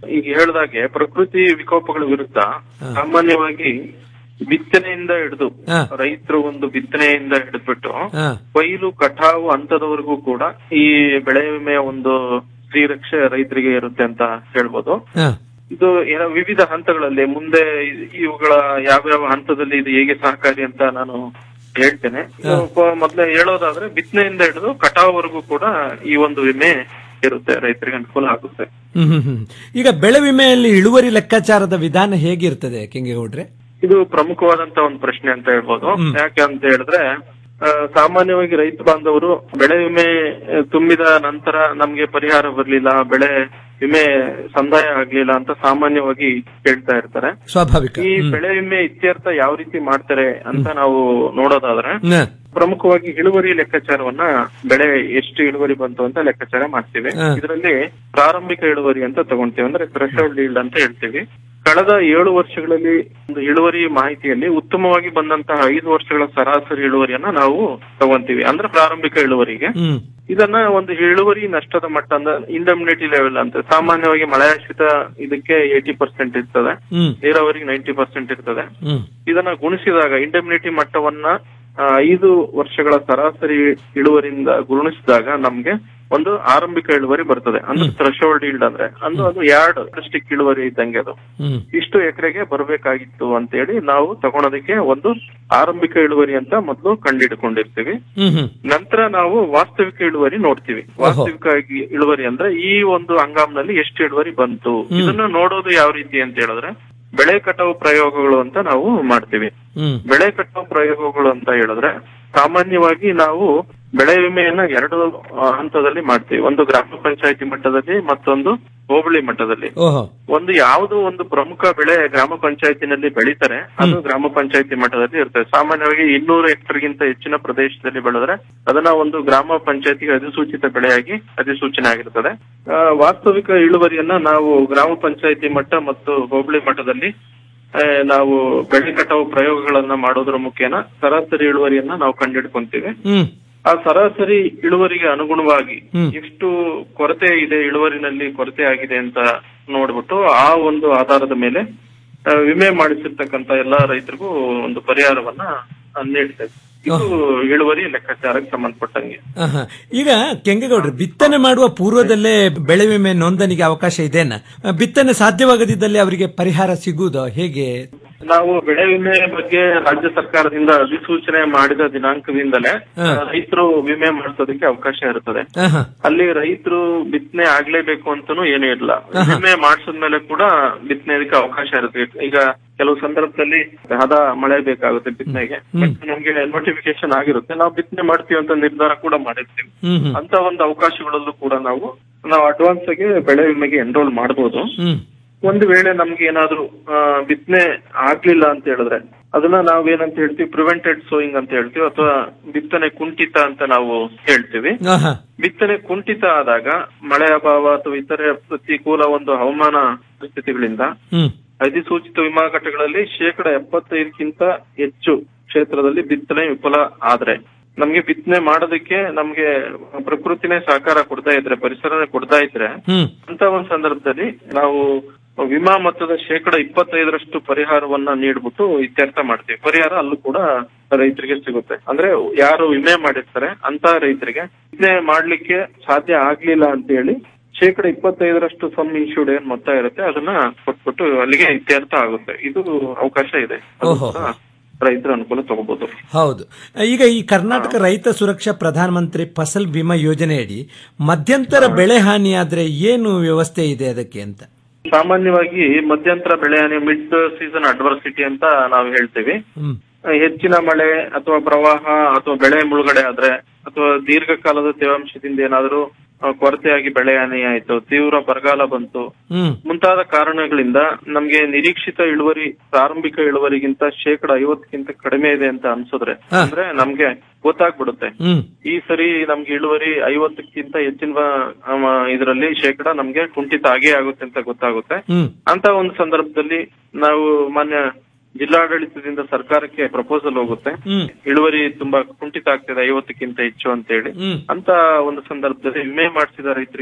ಈಗ ಹೇಳ್ದಾಗೆ ಪ್ರಕೃತಿ ವಿಕೋಪಗಳ ವಿರುದ್ಧ ಸಾಮಾನ್ಯವಾಗಿ ಬಿತ್ತನೆಯಿಂದ ಹಿಡಿದು ಹಾ. ರೈತರು ಒಂದು ಬಿತ್ತನೆಯಿಂದ ಹಿಡಿದ್ಬಿಟ್ಟು ಹಾ. ಕೊಯ್ಲು ಕಟಾವು ಹಂತದವರೆಗೂ ಕೂಡ ಈ ಬೆಳೆ ವಿಮೆಯ ಒಂದು ಶ್ರೀರಕ್ಷೆ ರೈತರಿಗೆ ಇರುತ್ತೆ ಅಂತ ಹೇಳ್ಬೋದು ಹಾ. ಇದು ಏನೋ ವಿವಿಧ ಹಂತಗಳಲ್ಲಿ ಮುಂದೆ ಇ- ಇವುಗಳ ಯಾವ್ಯಾವ ಹಂತದಲ್ಲಿ ಇದು ಹೇಗೆ ಸಹಕಾರಿ ಅಂತ ನಾನು ಹೇಳ್ತೇನೆ ಇವಾಗ ಮೊದ್ಲೇ ಹೇಳೋದಾದ್ರೆ ಬಿತ್ತನೆಯಿಂದ ಹಿಡಿದು ಕಟಾವ್ವರೆಗೂ ಕೂಡ ಈ ಒಂದು ವಿಮೆ ಇರುತ್ತೆ ರೈತರಿಗೆ ಅನುಕೂಲ ಆಗುತ್ತೆ ಹ್ಮ್ ಹ್ಮ್ ಹ್ಮ್. ಈಗ ಬೆಳೆ ವಿಮೆಯಲ್ಲಿ ಇಳುವರಿ ಲೆಕ್ಕಾಚಾರದ ವಿಧಾನ ಹೇಗಿರ್ತದೆ ಕೆಂಗೇಗೌಡ್ರೆ ಇದು ಪ್ರಮುಖವಾದಂತ ಒಂದು ಪ್ರಶ್ನೆ ಅಂತ ಹೇಳ್ಬೋದು ಯಾಕೆ ಅಂತ ಹೇಳಿದ್ರೆ ಆ, ಸಾಮಾನ್ಯವಾಗಿ ರೈತ ಬಾಂಧವರು ಬೆಳೆ ವಿಮೆ ಆ, ತುಂಬಿದ ನಂತರ ನಮ್ಗೆ ಪರಿಹಾರ ಬರ್ಲಿಲ್ಲ ಬೆಳೆ ವಿಮೆ ಸಂದಾಯ ಆಗ್ಲಿಲ್ಲ ಅಂತ ಸಾಮಾನ್ಯವಾಗಿ ಕೇಳ್ತಾ ಇರ್ತಾರೆ ಸ್ವಾಭಾವಿಕ ಈ ಬೆಳೆ ವಿಮೆ ಇತ್ಯರ್ಥ ಯಾವ ರೀತಿ ಮಾಡ್ತಾರೆ ಅಂತ ನಾವು ನೋಡೋದಾದ್ರೆ ಹ್ಮ್. ಪ್ರಮುಖವಾಗಿ ಇಳುವರಿ ಲೆಕ್ಕಾಚಾರವನ್ನ ಬೆಳೆ ಎಷ್ಟು ಇಳುವರಿ ಬಂತು ಅಂತ ಲೆಕ್ಕಾಚಾರ ಮಾಡ್ತೀವಿ ಹ. ಇದರಲ್ಲಿ ಪ್ರಾರಂಭಿಕ ಇಳುವರಿ ಅಂತ ತಗೊಂತೀವಿ ಅಂದ್ರೆ ಥ್ರೆಶೋಲ್ಡ್ ಈಲ್ಡ್ ಅಂತ ಹೇಳ್ತೀವಿ ಕಳೆದ ಏಳು ವರ್ಷಗಳಲ್ಲಿ ಒಂದು ಇಳುವರಿ ಮಾಹಿತಿಯಲ್ಲಿ ಉತ್ತಮವಾಗಿ ಬಂದಂತಹ ಐದು ವರ್ಷಗಳ ಸರಾಸರಿ ಇಳುವರಿಯನ್ನ ನಾವು ತಗೊಂತೀವಿ ಅಂದ್ರೆ ಪ್ರಾರಂಭಿಕ ಇಳುವರಿಗೆ ಹ್ಮ್ ಇದನ್ನ ಒಂದು ಇಳುವರಿ ನಷ್ಟದ ಮಟ್ಟ ಅಂದ್ರೆ ಇಂಡಮ್ನಿಟಿ ಲೆವೆಲ್ ಅಂತ ಸಾಮಾನ್ಯವಾಗಿ ಮಳೆಯಾಶ್ರಿತ ಇದಕ್ಕೆ ಏಟಿ ಪರ್ಸೆಂಟ್ ಇರ್ತದೆ ಹ್ಮ್ ನೀರಾವರಿಗೆ ನೈಂಟಿ ಪರ್ಸೆಂಟ್ ಇರ್ತದೆ ಹ್ಮ್ ಇದನ್ನ ಗುಣಿಸಿದಾಗ ಇಂಡಮ್ನಿಟಿ ಮಟ್ಟವನ್ನ ಆ, ಐದು ವರ್ಷಗಳ ಸರಾಸರಿ ಇಳುವರಿಯಿಂದ ಗುಣಿಸಿದಾಗ ನಮ್ಗೆ ಒಂದು ಆರಂಭಿಕ ಇಳುವರಿ ಬರ್ತದೆ ಅಂದ್ರೆ ಥ್ರೆಶೋಲ್ಡ್ ಈಲ್ಡ್ ಅಂದ್ರೆ ಅಂದ್ರೆ ಅದು ಎರಡು ಸ್ಟಿಕ್ ಇಳುವರಿ ಇದ್ದಂಗೆ ಅದು ಹ್ಮ್ ಇಷ್ಟು ಎಕರೆಗೆ ಬರಬೇಕಾಗಿತ್ತು ಅಂತೇಳಿ ನಾವು ತಗೊಳೋದಕ್ಕೆ ಒಂದು ಆರಂಭಿಕ ಇಳುವರಿ ಅಂತ ಮೊದಲು ಕಂಡಿಡ್ಕೊಂಡಿರ್ತೀವಿ ಹ್ಮ್ ಹ್ಮ್ ನಂತರ ನಾವು ವಾಸ್ತವಿಕ ಇಳುವರಿ ನೋಡ್ತೀವಿ ವಾಸ್ತವಿಕ ಆಗಿ ಇಳುವರಿ ಅಂದ್ರೆ ಈ ಒಂದು ಹಂಗಾಮ್ನಲ್ಲಿ ಎಷ್ಟು ಇಳುವರಿ ಬಂತು ಇದನ್ನ ನೋಡೋದು ಯಾವ ರೀತಿ ಅಂತ ಹೇಳಿದ್ರೆ ಬೆಳೆ ಕಟಾವು ಪ್ರಯೋಗಗಳು ಅಂತ ನಾವು ಮಾಡ್ತೀವಿ ಹ್ಮ್ ಬೆಳೆ ಕಟಾವು ಪ್ರಯೋಗಗಳು ಅಂತ ಹೇಳಿದ್ರೆ ಸಾಮಾನ್ಯವಾಗಿ ನಾವು ಬೆಳೆ ವಿಮೆಯನ್ನ ಎರಡು ಆ, ಹಂತದಲ್ಲಿ ಮಾಡ್ತೀವಿ ಒಂದು ಗ್ರಾಮ ಪಂಚಾಯತಿ ಮಟ್ಟದಲ್ಲಿ ಮತ್ತೊಂದು ಹೋಬಳಿ ಮಟ್ಟದಲ್ಲಿ ಓಹೋ ಒಂದು ಯಾವುದೋ ಒಂದು ಪ್ರಮುಖ ಬೆಳೆ ಗ್ರಾಮ ಪಂಚಾಯತಿನಲ್ಲಿ ಬೆಳೀತಾರೆ ಅದು ಗ್ರಾಮ ಪಂಚಾಯತಿ ಮಟ್ಟದಲ್ಲಿ ಇರ್ತದೆ ಸಾಮಾನ್ಯವಾಗಿ ಇನ್ನೂರು ಹೆಕ್ಟರ್ಗಿಂತ ಹೆಚ್ಚಿನ ಪ್ರದೇಶದಲ್ಲಿ ಬೆಳೆದ್ರೆ ಅದನ್ನ ಒಂದು ಗ್ರಾಮ ಪಂಚಾಯತಿಗೆ ಅಧಿಸೂಚಿತ ಬೆಳೆಯಾಗಿ ಅಧಿಸೂಚನೆ ಆಗಿರ್ತದೆ ಆ, ವಾಸ್ತವಿಕ ಇಳುವರಿಯನ್ನ ನಾವು ಗ್ರಾಮ ಪಂಚಾಯತಿ ಮಟ್ಟ ಮತ್ತು ಹೋಬಳಿ ಮಟ್ಟದಲ್ಲಿ ಆ, ನಾವು ಬೆಳೆ ಕಟಾವು ಪ್ರಯೋಗಗಳನ್ನ ಮಾಡೋದ್ರ ಮುಖೇನ ಸರಾಸರಿ ಇಳುವರಿಯನ್ನ ನಾವು ಕಂಡಿಡ್ಕೊಂತೀವಿ ಹ್ಮ್ ಆ ಸರಾಸರಿ ಇಳುವರಿಗೆ ಅನುಗುಣವಾಗಿ ಹ್ಮ್. ಎಷ್ಟು ಕೊರತೆ ಇದೆ ಇಳುವರಿನಲ್ಲಿ ಕೊರತೆ ಆಗಿದೆ ಅಂತ ನೋಡ್ಬಿಟ್ಟು ಆ ಒಂದು ಆಧಾರದ ಮೇಲೆ ಆ, ವಿಮೆ ಮಾಡಿಸಿರ್ತಕ್ಕಂತ ಎಲ್ಲಾ ರೈತರಿಗೂ ಒಂದು ಪರಿಹಾರವನ್ನ ಆ, ನೀಡ್ತೇವೆ ಇದು ಇಳುವರಿ ಲೆಕ್ಕಾಚಾರಕ್ಕೆ ಸಂಬಂಧಪಟ್ಟಂಗೆ ಆಹಾ. ಈಗ ಕೆಂಗೇಗೌಡ್ರೆ ಬಿತ್ತನೆ ಮಾಡುವ ಪೂರ್ವದಲ್ಲೇ ಬೆಳೆ ವಿಮೆ ನೋಂದಣಿಗೆ ಅವಕಾಶ ಇದೆನಾ ಬಿತ್ತನೆ ಸಾಧ್ಯವಾಗದಿದ್ದಲ್ಲಿ ಅವರಿಗೆ ಪರಿಹಾರ ಸಿಗುವುದೋ ಹೇಗೆ ನಾವು ಬೆಳೆ ವಿಮೆ ಬಗ್ಗೆ ರಾಜ್ಯ ಸರ್ಕಾರದಿಂದ ಅಧಿಸೂಚನೆ ಮಾಡಿದ ದಿನಾಂಕದಿಂದಲೇ ಹಾ. ರೈತರು ವಿಮೆ ಮಾಡಿಸೋದಕ್ಕೆ ಅವಕಾಶ ಇರುತ್ತದೆ ಆಹಾ. ಅಲ್ಲಿ ರೈತರು ಬಿತ್ತನೆ ಆಗ್ಲೇಬೇಕು ಅಂತಾನು ಏನೂ ಇಲ್ಲ ವಿಮೆ ಮಾಡಿಸಿದ್ಮೇಲೆ ಕೂಡ ಬಿತ್ತನೆದಕ್ಕೆ ಅವಕಾಶ ಇರುತ್ತೆ ಈಗ ಕೆಲವು ಸಂದರ್ಭದಲ್ಲಿ ಹದ ಮಳೆ ಬೇಕಾಗುತ್ತೆ ಬಿತ್ತನೆಗೆ ಹ್ಮ್. ನಮ್ಗೆ ನೋಟಿಫಿಕೇಶನ್ ಆಗಿರುತ್ತೆ ನಾವು ಬಿತ್ತನೆ ಮಾಡ್ತೀವಿ ಅಂತ ನಿರ್ಧಾರ ಕೂಡ ಮಾಡಿರ್ತೀವಿ ಹ್ಮ್ ಹ್ಮ್ ಅಂತ ಒಂದು ಅವಕಾಶಗಳಲ್ಲೂ ಕೂಡ ನಾವು ನಾವು ಅಡ್ವಾನ್ಸ್ ಆಗಿ ಬೆಳೆ ವಿಮೆಗೆ ಎನ್ರೋಲ್ ಮಾಡಬಹುದು ಹ್ಮ್ ಒಂದು ವೇಳೆ ನಮ್ಗೆ ಏನಾದ್ರೂ ಆ, ಬಿತ್ತನೆ ಆಗ್ಲಿಲ್ಲ ಅಂತ ಹೇಳಿದ್ರೆ ಅದನ್ನ ನಾವೇನಂತ ಹೇಳ್ತೀವಿ ಪ್ರಿವೆಂಟೆಡ್ ಸೋಯಿಂಗ್ ಅಂತ ಹೇಳ್ತೀವಿ ಅಥವಾ ಬಿತ್ತನೆ ಕುಂಠಿತ ಅಂತ ನಾವು ಹೇಳ್ತೀವಿ ಆಹಾ. ಬಿತ್ತನೆ ಕುಂಠಿತ ಆದಾಗ ಮಳೆ ಅಭಾವ ಅಥವಾ ಇತರೆ ಪ್ರತಿಕೂಲ ಒಂದು ಹವಾಮಾನ ಪರಿಸ್ಥಿತಿಗಳಿಂದ ಹ್ಮ್ ಅಧಿಸೂಚಿತ ವಿಮಾ ಘಟಕಗಳಲ್ಲಿ ಶೇಕಡ ಎಪ್ಪತ್ತೈದಕ್ಕಿಂತ ಹೆಚ್ಚು ಕ್ಷೇತ್ರದಲ್ಲಿ ಬಿತ್ತನೆ ವಿಫಲ ಆದ್ರೆ ನಮ್ಗೆ ಬಿತ್ತನೆ ಮಾಡೋದಕ್ಕೆ ನಮ್ಗೆ ಪ್ರಕೃತಿನೇ ಸಹಕಾರ ಕೊಡ್ತಾ ಇದ್ರೆ ಪರಿಸರನೇ ಕೊಡ್ತಾ ಇದ್ರೆ ಹ್ಮ್ ಅಂತ ಒಂದ್ ಸಂದರ್ಭದಲ್ಲಿ ನಾವು ವಿಮಾ ಮೊತ್ತದ ಶೇಕಡ ಇಪ್ಪತ್ತೈದರಷ್ಟು ಪರಿಹಾರವನ್ನ ನೀಡ್ಬಿಟ್ಟು ಇತ್ಯರ್ಥ ಮಾಡ್ತೀವಿ ಪರಿಹಾರ ಅಲ್ಲೂ ಕೂಡ ರೈತರಿಗೆ ಸಿಗುತ್ತೆ ಅಂದ್ರೆ ಯಾರು ವಿಮೆ ಮಾಡಿರ್ತಾರೆ ಅಂತ ರೈತರಿಗೆ ವಿಮೆ ಮಾಡ್ಲಿಕ್ಕೆ ಸಾಧ್ಯ ಆಗ್ಲಿಲ್ಲ ಅಂತ ಹೇಳಿ ಶೇಕಡ ಇಪ್ಪತ್ತೈದರಷ್ಟು ಸಮ್ ಇನ್ಶೂರ್ಡ್ ಏನ್ ಮೊತ್ತ ಇರುತ್ತೆ ಅದನ್ನ ಕೊಟ್ಬಿಟ್ಟು ಅಲ್ಲಿಗೆ ಇತ್ಯರ್ಥ ಆಗುತ್ತೆ ಇದು ಅವಕಾಶ ಇದೆ ಅದು ಓಹೋ. ಕೂಡ ರೈತರ ಅನುಕೂಲ ತಗೋಬಹುದು ಹೌದು ಈಗ ಈ ಕರ್ನಾಟಕ ರೈತ ಸುರಕ್ಷಾ ಪ್ರಧಾನಮಂತ್ರಿ ಫಸಲ್ ಬಿಮಾ ಯೋಜನೆಯಡಿ ಮಧ್ಯಂತರ ಬೆಳೆ ಹಾನಿಯಾದ್ರೆ ಏನು ವ್ಯವಸ್ಥೆ ಇದೆ ಅದಕ್ಕೆ ಅಂತ ಸಾಮಾನ್ಯವಾಗಿ ಮಧ್ಯಂತರ ಬೆಳೆ ಹಾನಿ ಮಿಡ್ ಸೀಸನ್ ಅಡ್ವರ್ಸಿಟಿ ಅಂತ ನಾವು ಹೇಳ್ತೀವಿ ಹ್ಮ್ ಹೆಚ್ಚಿನ ಮಳೆ ಅಥವಾ ಪ್ರವಾಹ ಅಥವಾ ಬೆಳೆ ಮುಳುಗಡೆ ಆದ್ರೆ ಅಥವಾ ದೀರ್ಘಕಾಲದ ತೇವಾಂಶದಿಂದ ಏನಾದರೂ ಆ, ಕೊರತೆಯಾಗಿ ಬೆಳೆ ಹಾನಿ ಆಯ್ತು ತೀವ್ರ ಬರಗಾಲ ಬಂತು ಹ್ಮ್ ಮುಂತಾದ ಕಾರಣಗಳಿಂದ ನಮ್ಗೆ ನಿರೀಕ್ಷಿತ ಇಳುವರಿ ಪ್ರಾರಂಭಿಕ ಇಳುವರಿಗಿಂತ ಶೇಕಡ ಐವತ್ತಕ್ಕಿಂತ ಕಡಿಮೆ ಇದೆ ಅಂತ ಅನ್ಸಿದ್ರೆ ಹಾ. ಅಂದ್ರೆ ನಮ್ಗೆ ಗೊತ್ತಾಗ್ಬಿಡುತ್ತೆ ಹ್ಮ್ ಈ ಸರಿ ನಮ್ಗೆ ಇಳುವರಿ ಐವತ್ತಕ್ಕಿಂತ ಹೆಚ್ಚಿನ ಇದರಲ್ಲಿ ಶೇಕಡ ನಮ್ಗೆ ಕುಂಠಿತ ಆಗೇ ಆಗುತ್ತೆ ಅಂತ ಗೊತ್ತಾಗುತ್ತೆ ಹ್ಮ್ ಅಂತ ಒಂದು ಸಂದರ್ಭದಲ್ಲಿ ನಾವು ಮಾನ್ಯ ಜಿಲ್ಲಾಡಳಿತದಿಂದ ಸರ್ಕಾರಕ್ಕೆ ಪ್ರಪೋಸಲ್ ಹೋಗುತ್ತೆ ಹ್ಮ್ ಇಳುವರಿ ತುಂಬಾ ಕುಂಠಿತ ಆಗ್ತಿದೆ ಐವತ್ತಕ್ಕಿಂತ ಹೆಚ್ಚು ಅಂತ ಹೇಳಿ ಹ್ಮ್ ಅಂತ ಒಂದು ಸಂದರ್ಭದಲ್ಲಿ ವಿಮೆ ಮಾಡಿಸಿದ ರೈತರಿಗೆ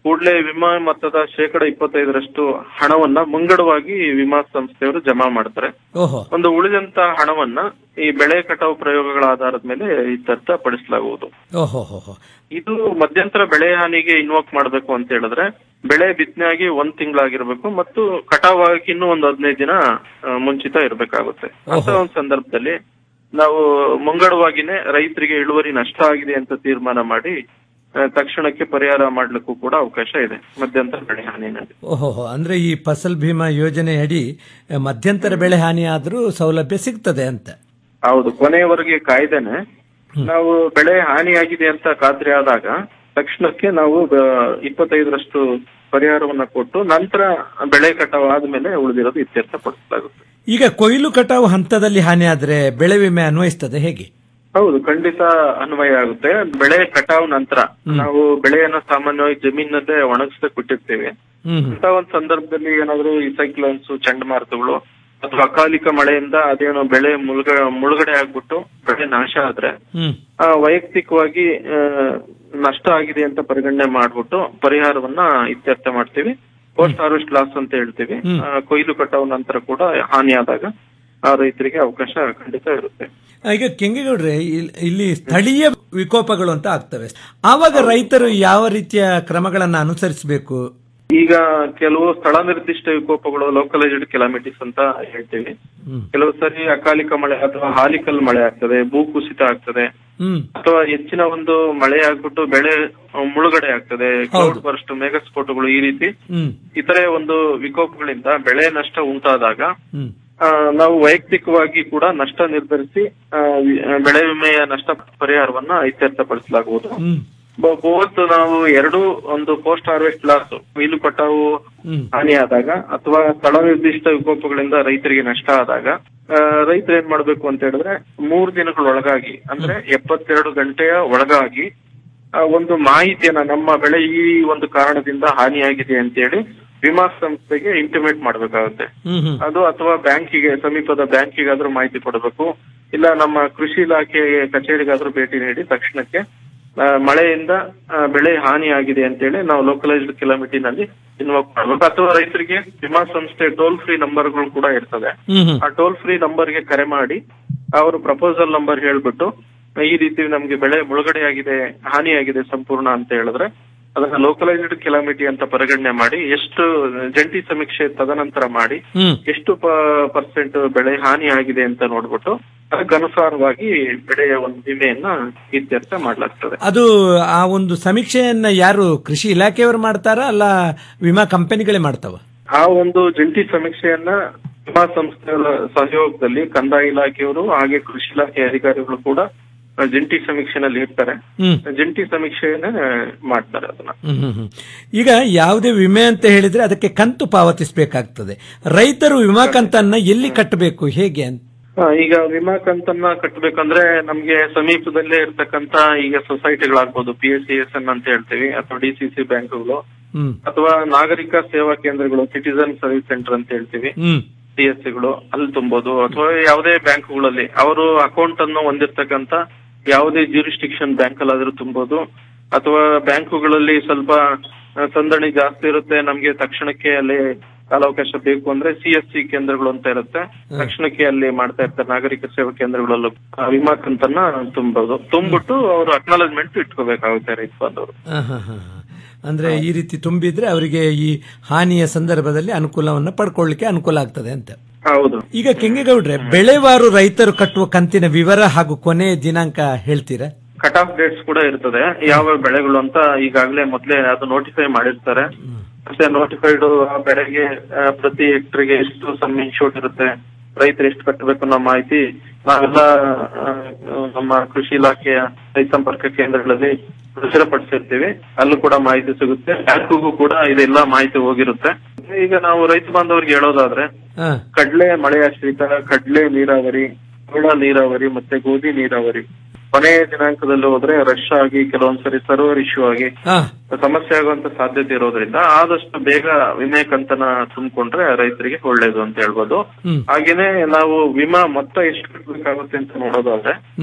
ಕೂಡಲೇ ವಿಮಾ ಮೊತ್ತದ ಶೇಕಡ ಇಪ್ಪತ್ತೈದರಷ್ಟು ಹಣವನ್ನ ಮುಂಗಡವಾಗಿ ವಿಮಾ ಸಂಸ್ಥೆಯವರು ಜಮಾ ಮಾಡ್ತಾರೆ ಓಹೋ ಒಂದು ಉಳಿದಂತ ಹಣವನ್ನ ಈ ಬೆಳೆ ಕಟಾವು ಪ್ರಯೋಗಗಳ ಆಧಾರದ ಮೇಲೆ ಇತ್ಯರ್ಥ ಪಡಿಸಲಾಗುವುದು ಓಹೋ ಹೋ ಹೋ ಇದು ಮಧ್ಯಂತರ ಬೆಳೆ ಹಾನಿಗೆ ಇನ್ವೋಕ್ ಮಾಡಬೇಕು ಅಂತ ಹೇಳಿದ್ರೆ ಬೆಳೆ ಬಿತ್ತನೆ ಆಗಿ ಒಂದ್ ತಿಂಗಳಾಗಿರ್ಬೇಕು ಮತ್ತು ಕಟಾವಾಗಿ ಇನ್ನೂ ಒಂದು ಹದಿನೈದು ದಿನ ಆ, ಮುಂಚಿತ ಇರಬೇಕಾಗುತ್ತೆ ಅಂತ ಒಂದು ಸಂದರ್ಭದಲ್ಲಿ ನಾವು ಮುಂಗಡವಾಗಿನೇ ರೈತರಿಗೆ ಇಳುವರಿ ನಷ್ಟ ಆಗಿದೆ ಅಂತ ತೀರ್ಮಾನ ಮಾಡಿ ಆ, ತಕ್ಷಣಕ್ಕೆ ಪರಿಹಾರ ಮಾಡ್ಲಿಕ್ಕೂ ಕೂಡ ಅವಕಾಶ ಇದೆ ಮಧ್ಯಂತರ ಬೆಳೆ ಹಾನಿನಲ್ಲಿ ಓಹೋ ಹೋ. ಅಂದ್ರೆ ಈ ಫಸಲ್ ಭೀಮಾ ಯೋಜನೆ ಅಡಿ ಆ, ಮಧ್ಯಂತರ ಬೆಳೆ ಹಾನಿ ಆದ್ರೂ ಸೌಲಭ್ಯ ಸಿಗ್ತದೆ ಅಂತ ಹೌದು ಕೊನೆಯವರೆಗೆ ಕಾಯ್ದೇನೆ ನಾವು ಬೆಳೆ ಹಾನಿಯಾಗಿದೆ ಅಂತ ಖಾತ್ರಿ ಆದಾಗ ತಕ್ಷಣಕ್ಕೆ ನಾವು ಆ, ಇಪ್ಪತ್ತೈದರಷ್ಟು ಪರಿಹಾರವನ್ನ ಕೊಟ್ಟು ನಂತರ ಬೆಳೆ ಕಟಾವು ಆದ್ಮೇಲೆ ಉಳಿದಿರೋದು ಇತ್ಯರ್ಥ ಪಡಿಸಲಾಗುತ್ತೆ ಈಗ ಕೊಯ್ಲು ಕಟಾವು ಹಂತದಲ್ಲಿ ಹಾನಿ ಆದ್ರೆ ಬೆಳೆ ವಿಮೆ ಅನ್ವಯಿಸ್ತದೆ ಹೇಗೆ ಹೌದು ಖಂಡಿತ ಅನ್ವಯ ಆಗುತ್ತೆ ಬೆಳೆ ಕಟಾವು ನಂತರ ನಾವು ಬೆಳೆಯನ್ನ ಸಾಮಾನ್ಯವಾಗಿ ಜಮೀನಲ್ಲೇ ಒಣಗಿಸಕ್ ಬಿಟ್ಟಿರ್ತೀವಿ ಹ್ಮ್ ಅಂತ ಒಂದ್ ಸಂದರ್ಭದಲ್ಲಿ ಏನಾದ್ರು ಈ ಸೈಕ್ಲೋನ್ಸ್ ಚಂಡಮಾರುತಗಳು ಅಥವಾ ಅಕಾಲಿಕ ಮಳೆಯಿಂದ ಅದೇನೋ ಬೆಳೆ ಮುಳುಗ ಮುಳುಗಡೆ ಆಗ್ಬಿಟ್ಟು ಬೆಳೆ ನಾಶ ಆದ್ರೆ ಹ್ಮ್ ಆ, ವೈಯಕ್ತಿಕವಾಗಿ ಆ, ನಷ್ಟ ಆಗಿದೆ ಅಂತ ಪರಿಗಣನೆ ಮಾಡ್ಬಿಟ್ಟು ಪರಿಹಾರವನ್ನ ಇತ್ಯರ್ಥ ಮಾಡ್ತೀವಿ ಪೋಸ್ಟ್ ಹಾರ್ವೆಸ್ಟ್ ಲಾಸ್ ಅಂತ ಹೇಳ್ತೀವಿ ಹ್ಮ್. ಆ, ಕೊಯ್ಲು ಕಟಾವು ನಂತರ ಕೂಡ ಹಾನಿ ಆದಾಗ ಆ ರೈತರಿಗೆ ಅವಕಾಶ ಖಂಡಿತ ಇರುತ್ತೆ ಈಗ ಕೆಂಗೇಗೌಡ್ರೆ ಇಲ್- ಇಲ್ಲಿ ಸ್ಥಳೀಯ ವಿಕೋಪಗಳು ಅಂತ ಆಗ್ತವೆ ಆವಾಗ ರೈತರು ಯಾವ ರೀತಿಯ ಕ್ರಮಗಳನ್ನ ಅನುಸರಿಸಬೇಕು ಈಗ ಕೆಲವು ಸ್ಥಳ ನಿರ್ದಿಷ್ಟ ವಿಕೋಪಗಳು ಲೋಕಲೈಸ್ಡ್ ಕೆಲಾಮಿಟೀಸ್ ಅಂತ ಹೇಳ್ತೀವಿ ಹ್ಮ್. ಕೆಲವು ಸರಿ ಅಕಾಲಿಕ ಮಳೆ ಅಥವಾ ಹಾಲಿಕಲ್ ಮಳೆ ಆಗ್ತದೆ ಭೂಕುಸಿತ ಆಗ್ತದೆ ಹ್ಮ್ ಅಥವಾ ಹೆಚ್ಚಿನ ಒಂದು ಮಳೆ ಆಗ್ಬಿಟ್ಟು ಬೆಳೆ ಆ, ಮುಳುಗಡೆ ಆಗ್ತದೆ ಕ್ಲೌಡ್ ಬರ್ಸ್ಟ್ ಮೇಘಸ್ಫೋಟಗಳು ಈ ರೀತಿ ಹ್ಮ್ ಇತರೆ ಒಂದು ವಿಕೋಪಗಳಿಂದ ಬೆಳೆ ನಷ್ಟ ಉಂಟಾದಾಗ ಹ್ಮ್ ಆ, ನಾವು ವೈಯಕ್ತಿಕವಾಗಿ ಕೂಡ ನಷ್ಟ ನಿರ್ಧರಿಸಿ ಆ, ವಿ- ಆ, ಬೆಳೆ ವಿಮೆಯ ನಷ್ಟ ಪರಿಹಾರವನ್ನ ಇತ್ಯರ್ಥಪಡಿಸಲಾಗುವುದು ಹ್ಮ್ ಬ- ಬೋತ್ ನಾವು ಎರಡು ಒಂದು ಪೋಸ್ಟ್ ಹಾರ್ವೆಸ್ಟ್ ಲಾಸ್ ಕೊಯ್ಲು ಕಟಾವು ಹ್ಮ್ ಹಾನಿಯಾದಾಗ ಅಥವಾ ಸ್ಥಳ ನಿರ್ದಿಷ್ಟ ವಿಕೋಪಗಳಿಂದ ರೈತರಿಗೆ ನಷ್ಟ ಆದಾಗ ಆ, ರೈತರು ಏನ್ ಮಾಡ್ಬೇಕು ಅಂತ ಹೇಳಿದ್ರೆ ಮೂರು ದಿನಗಳೊಳಗಾಗಿ ಅಂದ್ರೆ ಎಪ್ಪತ್ತೆರಡು ಗಂಟೆಯ ಒಳಗಾಗಿ ಆ, ಒಂದು ಮಾಹಿತಿಯನ್ನ ನಮ್ಮ ಬೆಳೆ ಈ ಒಂದು ಕಾರಣದಿಂದ ಹಾನಿಯಾಗಿದೆ ಅಂತೇಳಿ ವಿಮಾ ಸಂಸ್ಥೆಗೆ ಇಂಟಿಮೇಟ್ ಮಾಡ್ಬೇಕಾಗುತ್ತೆ ಹ್ಮ್ ಹ್ಮ್ ಅದು ಅಥವಾ ಬ್ಯಾಂಕಿಗೆ ಸಮೀಪದ ಬ್ಯಾಂಕಿಗಾದ್ರೂ ಮಾಹಿತಿ ಕೊಡಬೇಕು ಇಲ್ಲ ನಮ್ಮ ಕೃಷಿ ಇಲಾಖೆ ಕಚೇರಿಗಾದ್ರೂ ಭೇಟಿ ನೀಡಿ ತಕ್ಷಣಕ್ಕೆ ಆ, ಮಳೆಯಿಂದ ಆ, ಬೆಳೆ ಹಾನಿ ಆಗಿದೆ ಅಂತೇಳಿ ನಾವು ಲೋಕಲೈಸ್ಡ್ ಕಿಲೋಮೀಟರ್ನಲ್ಲಿ ಇನ್ವಾಲ್ವ್ ಮಾಡ್ಬೇಕು ಅಥವಾ ರೈತರಿಗೆ ವಿಮಾ ಸಂಸ್ಥೆ ಟೋಲ್ ಫ್ರೀ ನಂಬರ್ಗಳು ಕೂಡ ಇರ್ತದೆ ಹ್ಮ್ ಹ್ಮ್ ಆ ಟೋಲ್ ಫ್ರೀ ನಂಬರ್ಗೆ ಕರೆ ಮಾಡಿ ಅವರು ಪ್ರಪೋಸಲ್ ನಂಬರ್ ಹೇಳ್ಬಿಟ್ಟು ಈ ರೀತಿ ನಮ್ಗೆ ಬೆಳೆ ಮುಳುಗಡೆ ಆಗಿದೆ ಹಾನಿಯಾಗಿದೆ ಸಂಪೂರ್ಣ ಅಂತ ಹೇಳಿದ್ರೆ ಅದನ್ನ ಲೋಕಲೈಸ್ಡ್ ಕಿಲೋಮೀಟರ್ ಅಂತ ಪರಿಗಣನೆ ಮಾಡಿ ಎಷ್ಟು ಜಂಟಿ ಸಮೀಕ್ಷೆ ತದನಂತರ ಮಾಡಿ ಹ್ಮ್ ಎಷ್ಟು ಪರ್ಸೆಂಟ್ ಬೆಳೆ ಹಾನಿ ಆಗಿದೆ ಅಂತ ನೋಡ್ಬಿಟ್ಟು ಅದಕ್ಕನುಸಾರವಾಗಿ ಬೆಳೆಯ ಒಂದು ವಿಮೆಯನ್ನ ಇತ್ಯರ್ಥ ಮಾಡ್ಲಾಗ್ತದೆ ಅದು ಆ ಒಂದು ಸಮೀಕ್ಷೆಯನ್ನ ಯಾರು ಕೃಷಿ ಇಲಾಖೆಯವರು ಮಾಡ್ತಾರಾ ಅಲ್ಲ ವಿಮಾ ಕಂಪನಿಗಳೇ ಮಾಡ್ತಾವ ಆ ಒಂದು ಜಂಟಿ ಸಮೀಕ್ಷೆಯನ್ನ ವಿಮಾ ಸಂಸ್ಥೆಗಳ ಸಹಯೋಗದಲ್ಲಿ ಕಂದಾಯ ಇಲಾಖೆಯವರು ಹಾಗೆ ಕೃಷಿ ಇಲಾಖೆ ಅಧಿಕಾರಿಗಳು ಕೂಡ ಆ, ಜಂಟಿ ಸಮೀಕ್ಷೆನಲ್ಲಿ ಇರ್ತಾರೆ ಹ್ಮ್ ಜಂಟಿ ಸಮೀಕ್ಷೆಯನ್ನ ಮಾಡ್ತಾರೆ ಅದನ್ನ ಹ್ಮ್ ಹ್ಮ್ ಹ್ಮ್. ಈಗ ಯಾವುದೇ ವಿಮೆ ಅಂತ ಹೇಳಿದ್ರೆ ಅದಕ್ಕೆ ಕಂತು ಪಾವತಿಸಬೇಕಾಗ್ತದೆ ರೈತರು ವಿಮಾ ಕಂತನ್ನ ಎಲ್ಲಿ ಕಟ್ಟಬೇಕು ಹೇಗೆ ಅಂತ ಆ, ಈಗ ವಿಮಾ ಕಂತನ್ನ ಕಟ್ಟಬೇಕಂದ್ರೆ ನಮ್ಗೆ ಸಮೀಪದಲ್ಲೇ ಇರ್ತಕ್ಕಂತ ಈಗ ಸೊಸೈಟಿಗಳಾಗ್ಬೋದು P S C S N ಅಂತ ಹೇಳ್ತೀವಿ ಅಥವಾ ಡಿ ಸಿ ಸಿ ಬ್ಯಾಂಕ್ಗಳು ಹ್ಮ್ ಅಥವಾ ನಾಗರಿಕ ಸೇವಾ ಕೇಂದ್ರಗಳು ಸಿಟಿಸನ್ ಸರ್ವಿಸ್ ಸೆಂಟರ್ ಅಂತ ಹೇಳ್ತೀವಿ ಹ್ಮ್ ಸಿ ಎಸ್ ಸಿಗಳು ಅಲ್ಲಿ ತುಂಬೋದು ಅಥವಾ ಯಾವುದೇ ಬ್ಯಾಂಕ್ಗಳಲ್ಲಿ ಅವರು ಅಕೌಂಟ್ ಅನ್ನು ಹೊಂದಿರ್ತಕ್ಕಂತ ಯಾವುದೇ ಜ್ಯೂರಿಸ್ಟಿಕ್ಷನ್ ಬ್ಯಾಂಕ್ ಅಲ್ಲಾದ್ರೂ ತುಂಬೋದು ಅಥವಾ ಬ್ಯಾಂಕುಗಳಲ್ಲಿ ಸ್ವಲ್ಪ ಆ, ಸಂದಣಿ ಜಾಸ್ತಿ ಇರುತ್ತೆ ನಮ್ಗೆ ತಕ್ಷಣಕ್ಕೆ ಅಲ್ಲಿ ಕಾಲಾವಕಾಶ ಬೇಕು ಅಂದ್ರೆ ಸಿ ಎಸ್ ಸಿ ಕೇಂದ್ರಗಳು ಅಂತ ಇರುತ್ತೆ ತಕ್ಷಣಕ್ಕೆ ಅಲ್ಲಿ ಮಾಡ್ತಾ ಇರ್ತಾರೆ ನಾಗರಿಕ ಸೇವಾ ಕೇಂದ್ರಗಳಲ್ಲೂ ಆ, ವಿಮಾ ಕಂತನ್ನ ತುಂಬೋದು ತುಂಬಿಟ್ಟು ಅವರು ಅಕ್ನಾಲಜ್ಮೆಂಟ್ ಇಟ್ಕೋಬೇಕಾಗುತ್ತೆ ರೈತ ಬಾಂಧವರು ಆ, ಹಾ, ಹಾ, ಹಾ. ಅಂದ್ರೆ ಈ ರೀತಿ ತುಂಬಿದ್ರೆ ಅವರಿಗೆ ಈ ಹಾನಿಯ ಸಂದರ್ಭದಲ್ಲಿ ಅನುಕೂಲವನ್ನ ಪಡ್ಕೊಳ್ಳಿಕ್ಕೆ ಅನುಕೂಲ ಆಗ್ತದೆ ಅಂತ ಹೌದು ಈಗ ಕೆಂಗೇಗೌಡ್ರೆ ಬೆಳೆವಾರು ರೈತರು ಕಟ್ಟುವ ಕಂತಿನ ವಿವರ ಹಾಗೂ ಕೊನೆ ದಿನಾಂಕ ಹೇಳ್ತೀರಾ ಕಟ್ ಆಫ್ ಡೇಟ್ಸ್ ಕೂಡ ಇರ್ತದೆ ಯಾವ ಬೆಳೆಗಳು ಅಂತ ಈಗಾಗಲೇ ಮೊದಲೇ ಅದು ನೋಟಿಫೈ ಮಾಡಿರ್ತಾರೆ ಮತ್ತೆ ನೋಟಿಫೈಡ್ ಆ ಬೆಳೆಗೆ ಆ, ಪ್ರತಿ ಹೆಕ್ಟರ್ಗೆ ಎಷ್ಟು ಸಮ್ ಇನ್ಶೂರ್ಡ್ ಇರುತ್ತೆ ರೈತರು ಎಷ್ಟು ಕಟ್ಟಬೇಕು ಅನ್ನೋ ಮಾಹಿತಿ ನಾವೆಲ್ಲ ಆ, ನಮ್ಮ ಕೃಷಿ ಇಲಾಖೆಯ ರೈತ ಸಂಪರ್ಕ ಕೇಂದ್ರಗಳಲ್ಲಿ ಪ್ರಚುರಪಡಿಸಿರ್ತೀವಿ ಅಲ್ಲೂ ಕೂಡ ಮಾಹಿತಿ ಸಿಗುತ್ತೆ ಬ್ಯಾಂಕ್ಗೂ ಕೂಡ ಇದೆಲ್ಲ ಮಾಹಿತಿ ಹೋಗಿರುತ್ತೆ ಈಗ ನಾವು ರೈತ ಬಾಂಧವರಿಗೆ ಹೇಳೋದಾದ್ರೆ ಹಾ ಕಡ್ಲೆ ಮಳೆ ಆಶ್ರಿತ ಕಡ್ಲೆ ನೀರಾವರಿ ಜೋಳ ನೀರಾವರಿ ಮತ್ತೆ ಗೋಧಿ ನೀರಾವರಿ ಕೊನೆಯ ದಿನಾಂಕದಲ್ಲಿ ಹೋದ್ರೆ ರಶ್ ಆಗಿ ಕೆಲವೊಂದ್ಸರಿ ಸರ್ವರ್ ಇಶ್ಯೂ ಆಗಿ ಹಾ ಸಮಸ್ಯೆ ಆಗುವಂತ ಸಾಧ್ಯತೆ ಇರೋದ್ರಿಂದ ಆದಷ್ಟು ಬೇಗ ವಿಮೆ ಕಂತನ ತುಂಬಿಕೊಂಡ್ರೆ ರೈತರಿಗೆ ಒಳ್ಳೇದು ಅಂತ ಹೇಳ್ಬೋದು ಹ್ಮ್ ಹಾಗೇನೆ ನಾವು ವಿಮಾ ಮೊತ್ತ ಎಷ್ಟು ಕಟ್ಟಬೇಕಾಗುತ್ತೆ ಅಂತ ನೋಡೋದಾದ್ರೆ ಹ್ಮ್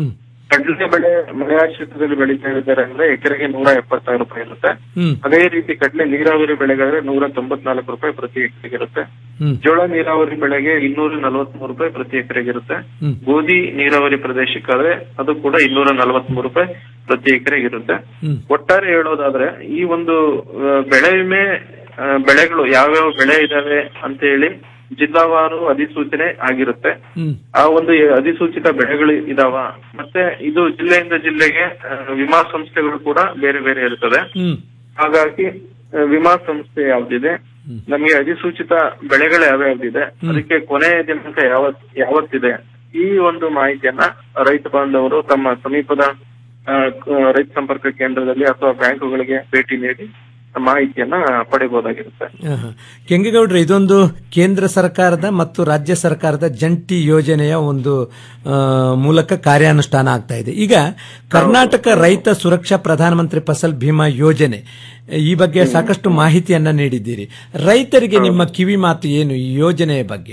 ಕಡಲೆ ಬೆಳೆ ಮಳೆಯಾಶ್ರಿತದಲ್ಲಿ ಬೆಳೀತಾ ಇದ್ದಾರೆ ಅಂದ್ರೆ ಎಕರೆಗೆ ನೂರ ಎಪ್ಪತ್ತಾರು ರೂಪಾಯಿ ಇರುತ್ತೆ ಹ್ಮ್ ಅದೇ ರೀತಿ ಕಡಲೆ ನೀರಾವರಿ ಬೆಳೆಗಾದ್ರೆ ನೂರ ತೊಂಬತ್ನಾಲ್ಕು ರೂಪಾಯಿ ಪ್ರತಿ ಎಕರೆಗೆ ಇರುತ್ತೆ ಹ್ಮ್ ಜೋಳ ನೀರಾವರಿ ಬೆಳೆಗೆ ಇನ್ನೂರ ನಲವತ್ಮೂರು ರೂಪಾಯಿ ಪ್ರತಿ ಎಕರೆಗೆ ಇರುತ್ತೆ ಹ್ಮ್. ಗೋಧಿ ನೀರಾವರಿ ಪ್ರದೇಶಕ್ಕಾದ್ರೆ ಅದು ಕೂಡ ಇನ್ನೂರ ನಲವತ್ಮೂರು ರೂಪಾಯಿ ಪ್ರತಿ ಎಕರೆಗೆ ಇರುತ್ತೆ ಹ್ಮ್. ಒಟ್ಟಾರೆ ಹೇಳೋದಾದ್ರೆ ಈ ಒಂದು ಆ, ಬೆಳೆ ವಿಮೆ ಆ, ಬೆಳೆಗಳು ಯಾವ್ಯಾವ ಬೆಳೆ ಇದಾವೆ ಅಂತ ಹೇಳಿ ಜಿಲ್ಲಾವಾರು ಅಧಿಸೂಚನೆ ಆಗಿರುತ್ತೆ ಹ್ಮ್ ಆ ಒಂದು ಅಧಿಸೂಚಿತ ಬೆಳೆಗಳು ಇದಾವ ಮತ್ತೆ ಇದು ಜಿಲ್ಲೆಯಿಂದ ಜಿಲ್ಲೆಗೆ ಆ, ವಿಮಾ ಸಂಸ್ಥೆಗಳು ಕೂಡ ಬೇರೆ ಬೇರೆ ಇರ್ತದೆ ಹ್ಮ್ ಹಾಗಾಗಿ ಆ, ವಿಮಾ ಸಂಸ್ಥೆ ಯಾವ್ದಿದೆ ನಮಗೆ ಅಧಿಸೂಚಿತ ಬೆಳೆಗಳು ಯಾವ್ಯಾವ್ದಿದೆ ಅದಕ್ಕೆ ಕೊನೆಯ ದಿನಾಂಕ ಯಾವತ್ ಯಾವತ್ತಿದೆ ಈ ಒಂದು ಮಾಹಿತಿಯನ್ನ ರೈತ ಬಾಂಧವರು ತಮ್ಮ ಸಮೀಪದ ಆ, ಕ- ರೈತ ಸಂಪರ್ಕ ಕೇಂದ್ರದಲ್ಲಿ ಅಥವಾ ಬ್ಯಾಂಕುಗಳಿಗೆ ಭೇಟಿ ನೀಡಿ ಮಾಹಿತಿಯನ್ನ ಪಡಿಬಹುದಾಗಿರುತ್ತೆ ಆಹಾ. ಕೆಂಗೇಗೌಡ್ರೆ ಇದೊಂದು ಕೇಂದ್ರ ಸರ್ಕಾರದ ಮತ್ತು ರಾಜ್ಯ ಸರ್ಕಾರದ ಜಂಟಿ ಯೋಜನೆಯ ಒಂದು ಆ, ಮೂಲಕ ಕಾರ್ಯಾನುಷ್ಠಾನ ಆಗ್ತಾ ಇದೆ ಈಗ ಕರ್ನಾಟಕ ರೈತ ಸುರಕ್ಷಾ ಪ್ರಧಾನಮಂತ್ರಿ ಫಸಲ್ ಭೀಮಾ ಯೋಜನೆ ಈ ಬಗ್ಗೆ ಸಾಕಷ್ಟು ಮಾಹಿತಿಯನ್ನ ನೀಡಿದ್ದೀರಿ ರೈತರಿಗೆ ನಿಮ್ಮ ಕಿವಿ ಮಾತು ಏನು ಈ ಯೋಜನೆಯ ಬಗ್ಗೆ